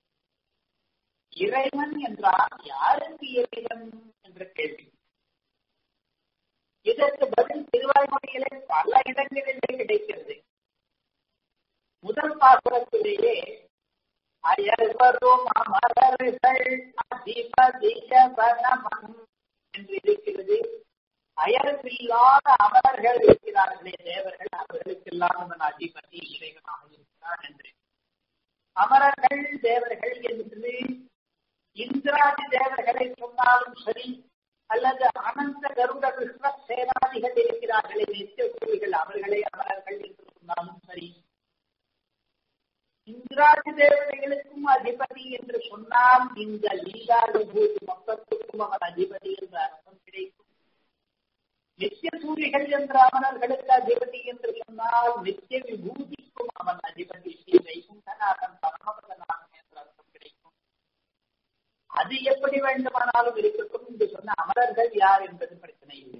Speaker 1: இறைவன் என்றால் யாருக்கு இறைவன் என்ற கேள்வி இதற்கு பதில் திருவாய்மொழிகளே பல இடங்களிலே கிடைக்கிறது முதல் பாசுரத்திலேயே அயர்வரும் அமரர்கள் அதிபதியவனமன் என்று இருக்கிறது அயர்வில்லாத அமரர்கள் இருக்கிறார்களே தேவர்கள் அவர்களுக்கெல்லாம் அவன் அதிபதி இறைவனாக இருக்கிறான் என்று அமரர்கள் தேவர்கள் என்று இந்திராதி தேவர்களை சொன்னாலும் சரி அல்லது அனந்த கருட கிருஷ்ண சேனாதிகள் இருக்கிறார்களே நித்திய கூலிகள் அவர்களே அமரர்கள் என்று சொன்னாலும் சரி இந்திராதி தேவதைகளுக்கும் அதிபதி என்று சொன்னால் இந்த லீலா விபூதி மொத்தத்துக்கும் அவன் அதிபதி என்ற அர்த்தம் கிடைக்கும் நித்திய சூரிகள் என்ற அமரர்களுக்கு அதிபதி என்று சொன்னால் நித்திய விபூதிக்கும் அவன் அதிபதி ஸ்ரீ வைகுண்டநாதன் பரமபதநாதன் என்ற அர்த்தம் கிடைக்கும் அது எப்படி வேண்டுமானாலும் இருக்கட்டும் என்று சொன்ன அமரர்கள் யார் என்பது பிரச்சனை இல்லை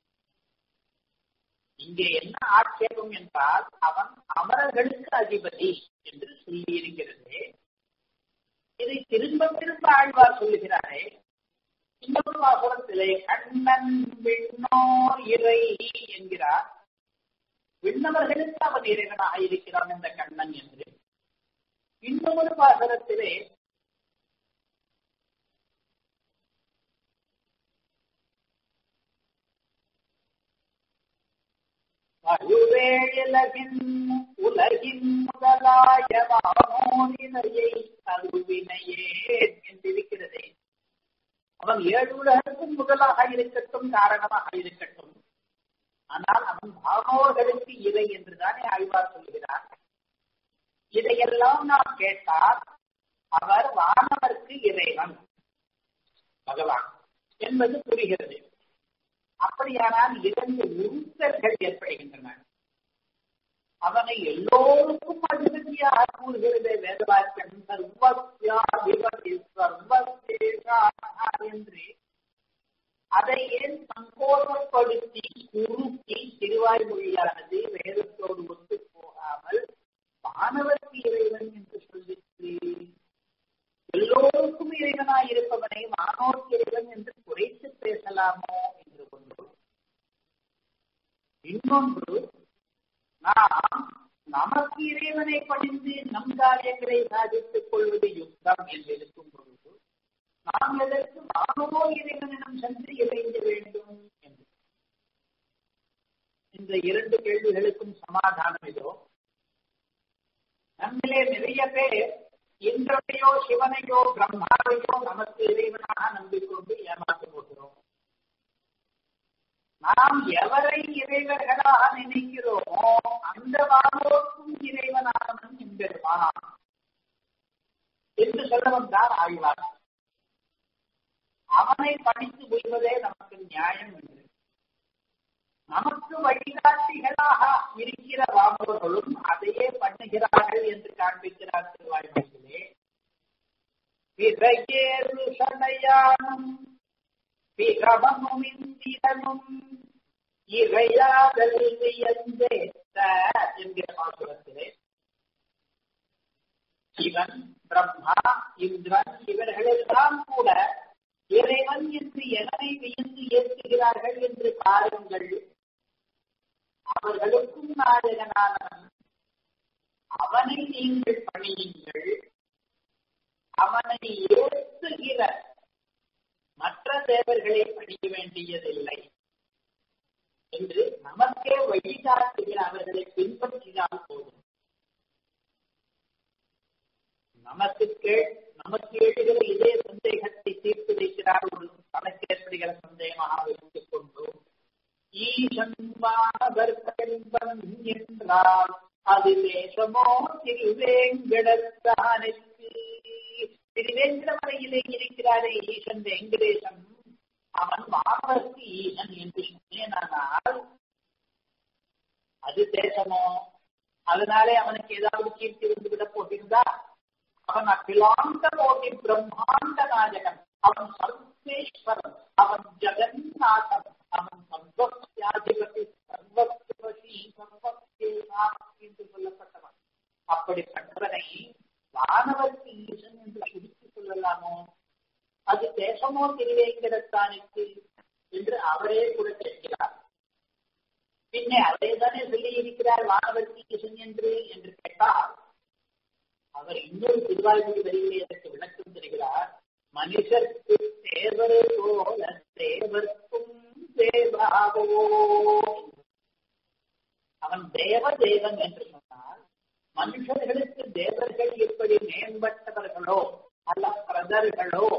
Speaker 1: இங்கே என்ன ஆட்சேபம் என்றால் அவன் அமரர்களுக்கு அதிபதி என்று சொல்லி இருக்கிறது இதை திரும்ப திரும்ப ஆழ்வார் சொல்லுகிறாரே இன்னொரு வாசகத்திலே கண்ணன் விண்ணோ இறை என்கிறார் விண்ணவர்களுக்கு அவன் இறைவனாக இருக்கிறான் என்ற கண்ணன் என்று இன்னொரு வாசகத்திலே அருவேழகின் உலகின் முதலாய வானோனினையை அருவினையே என்றிருக்கிறதே அவன் ஏழு உலகத்துக்கும் முதலாக இருக்கட்டும் காரணமாக இருக்கட்டும் ஆனால் அவன் பானோர்களுக்கு இறை என்றுதானே ஆழ்வார் சொல்கிறார் இதையெல்லாம் நாம் கேட்டால் அவர் வானவர்க்கு இறைவன் பகவான் என்பது புரிகிறது அப்படியானால் இரண்டு உருத்தர்கள் ஏற்படுகின்றன அவனை எல்லோருக்கும் அதிபதியாக கூறுகிறது வேதவாக்கியம் சர்வசியாதிபதி சர்வசேஷா என்று அதை ஏன் சங்கோபப்படுத்தி குறுக்கி திருவாய்மொழியானது வேதத்தோடு ஒத்து போகாமல் மாணவர்க்கு இறைவன் என்று சொல்லிட்டு எல்லோருக்கும் இறைவனாய் இருப்பவனை வானோர்க்கு இறைவன் என்று குறைத்து பேசலாமோ என்று ஒன்று இன்னொன்று நாம் நமக்கு இறைவனை பணிந்து நம் காரியங்களை சாதித்துக் கொள்வது யுத்தம் என்று இருக்கும் பொழுது நாம் எதற்கு நாமோ இறைவனிடம் சென்று இறைந்து வேண்டும் என்று இந்த இரண்டு கேள்விகளுக்கும் சமாதானம் இதோ நம்மிலே நிறைய பேர் இந்திரனையோ சிவனையோ பிரம்மாவையோ நமக்கு இறைவனாக நம்பிக்கொண்டு ஏமாற்று போகிறோம் நாம் எவரை இறைவர்களாக நினைக்கிறோமோ அந்த வானோருக்கும் இறைவனானவன் எம்பெருமான் என்று சொல்ல வந்தார் ஆழ்வார் அவனை படித்து உய்வதே நமக்கு நியாயம் என்று நமக்கு வழிகாட்டிகளாக இருக்கிற வானோர்களும் அதையே பண்ணுகிறார்கள் என்று காண்பிக்கிறார் திருவாய்மொழியிலே விரையேறு சடையானும் பிகவமும் இந்திரனும் இறையாதல் வியந்தேத்த என்கிற பாசுரத்திலே சிவன் பிரம்மா இந்திரன் இவர்களெல்லாம் கூட இறைவன் என்று எதனை வியந்து ஏற்றுகிறார்கள் என்று பாருங்கள் அவர்களுக்கும் நாயகனானவன் அவனை நீங்கள் பணியுங்கள் அவனை ஏற்றுகிற மற்ற தேவர்களை பணிய வேண்டியதில்லை என்று நமக்கே வழிகாட்டுகிற அவர்களை பின்பற்றினால் போதும் நமக்கு கேள் நமக்கு எழுகிற இதே சந்தேகத்தை தீர்த்து வைக்கிறார் ஒரு தனக்கு ஏற்படுகிற சந்தேகமாக வைத்துக் கொண்டு ஈசன்பானவர்கன்பன் என்றால் அது தேசமோ திருவேங்கடத்தானுக்கு திருவேங்கடமலையிலே இருக்கிறாரே ஈசன் வெங்கடேசன் அவன் வானவர்க்கு ஈசன் என்று சொன்னேனால் அது தேசமோ அதனாலே அவனுக்கு ஏதாவது கீர்த்தி வந்து விட போகிறதா அவன் அகிலாந்த கோட்டி பிரம்மாண்ட நாயகன் அவன் சர்வேஸ்வரன் அவன் ஜெகநாதன் அவன் சர்வசியாதிபதி சர்வசுபதி சர்வசேனா என்று சொல்லப்பட்டவன் அப்படிப்பட்டவனை வானவர்க்கு ஈசன் என்று சுருக்கி சொல்லலாமோ அது தேசமோ திருவேங்கடத்தானுக்கு என்று அவரே கூட கேட்கிறார் பின்னே அவரே தானே சொல்லி இருக்கிறார் வானவர்க்கு ஈசன் என்று என்று கேட்டார் அவர் இன்னொரு திருவாய்மொழி வரியிலே அதற்கு விளக்கம் தருகிறார் மனுஷருக்கு தேவர் போல தேவர்க்கும் தேவாவோ அவன் தேவ தேவன் என்று சொன்னால் மனுஷர்களுக்கு தேவர்கள் எப்படி மேம்பட்டவர்களோ அல்ல பிரதர்களோ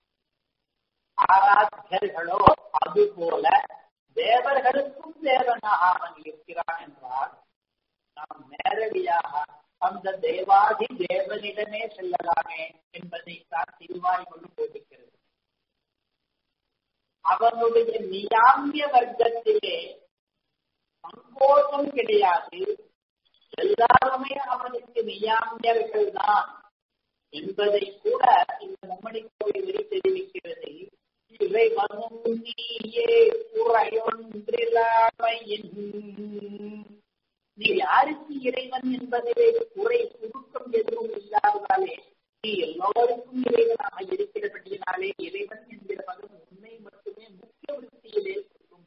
Speaker 1: ஆராத்தியர்களோ அதுபோல தேவர்களுக்கும் தேவனாக அவன் இருக்கிறான் என்றால் நாம் நேரடியாக அந்த தேவாதி தேவனிடமே செல்லலாமே என்பதை தான் திருவாய் கொண்டு போதிக்கிறது அவனுடைய நியாமிய வர்க்கத்திலே சங்கோஷம் கிடையாது எல்லாருமே அவனுக்கு நியாமியர்கள் தான் என்பதை கூட இந்த மும்மணி கோவில் வரி தெரிவிக்கிறது இறைவனும் நீயே குறையொன்றில்லாமையின் நீ யாருக்கு இறைவன் என்பதிலே குறை சுருக்கம் எதுவும் இல்லாததாலே நீ எல்லோருக்கும் இறைவனாக இருக்கிறபடியினாலே இறைவன் என்கிற பதம் உண்மை மட்டுமே முக்கிய விருத்தியிலே சொல்லும்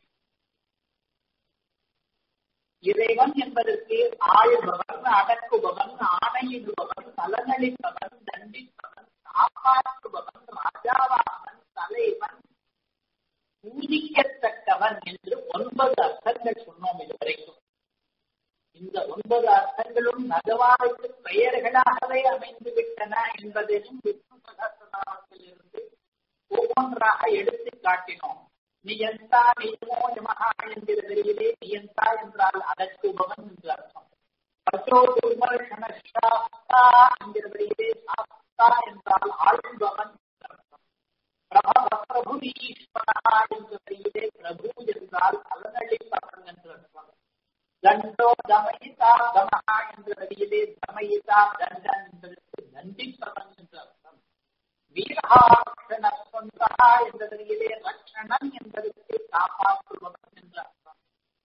Speaker 1: இறைவன் என்பதற்கு ஆழ்பவன் அடக்குபவன் ஆணையிடுபவன் பலனளிப்பவன் தண்டிப்பவன் காப்பாற்றுபவன் ராஜாவாகவன் தலைவன் பூஜிக்கத்தக்கவன் என்று ஒன்பது அர்த்தங்கள் சொன்னோம் இதுவரைக்கும் இந்த ஒன்பது அர்த்தங்களும் பகவானுக்கு பெயர்களாகவே அமைந்து விட்டன என்பதையும் விஷ்ணு சகசிரநாமத்திலிருந்து ஒவ்வொன்றாக எடுத்து காட்டினோம் நியந்தா நியமோ யமகா என்கிற வரியிலே நியந்தா என்றால் அடக்குபவன் என்று அர்த்தம் பசோ துர்மர்ஷனஸ்தாஸ்தா என்கிற வரியிலே சாஸ்தா என்றால் ஆழ்பவன் என்று அர்த்தம் பிரபவ பிரபு ஈஸ்வரா என்ற வரியிலே பிரபு என்றால் பலனளிப்பவன் என்று அர்த்தம் தண்டோ தமயிதா தமஹா என்ற வரியிலே தமயிதா தண்டன் என்பதற்கு தண்டிப்பவன் என்று அர்த்தம் வீரஹாட்சண சொந்தா என்ற வரியிலே ரட்சணன் என்பதற்கு காப்பாற்றுபவன் என்று அர்த்தம்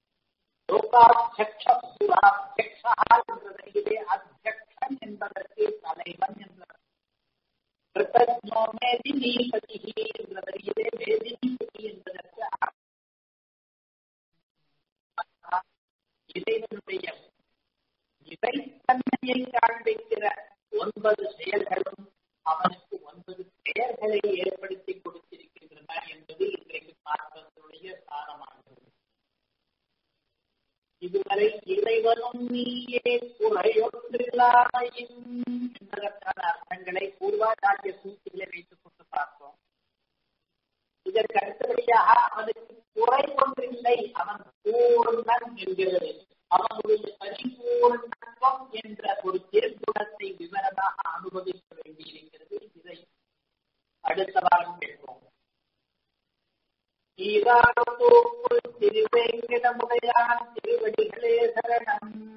Speaker 1: லோகாத்தியக்ஷா என்ற வரியிலே அத்தியக்ஷன் என்பதற்கு தலைவன் என்று அர்த்தம் கிருத்தஜோ மேதினீபதி என்ற வரியிலே மேதினீபதி என்பதற்கு இறைவனுடைய இறைத்தன்மையை காண்பிக்கிற ஒன்பது செயல்களும் அவனுக்கு ஒன்பது பெயர்களை ஏற்படுத்தி கொடுத்திருக்கின்றன என்பது இன்றைக்கு பார்ப்பதனுடைய சாரமாகிறது இதுவரை இறைவனும் நீயே குறையொன்றில்லாமையும் என்பதற்கான அர்த்தங்களை பூர்வாச்சாரிய சூத்திகளை வைத்துக் கொண்டு பார்த்தோம் இதற்கு அடுத்தபடியாக அவனுக்கு குறை ஒன்றில்லை அவன் பூர்ணன் என்கிறது அவனுடைய பரிபூர்ணத்துவம் என்ற ஒரு திருக்குணத்தை விவரமாக அனுபவிக்க வேண்டியிருக்கிறது இதை அடுத்த வாரம் கேட்போம் ஈராடுதோப்புள் திருவேங்கடமுடையான் திருவடிகளே சரணம்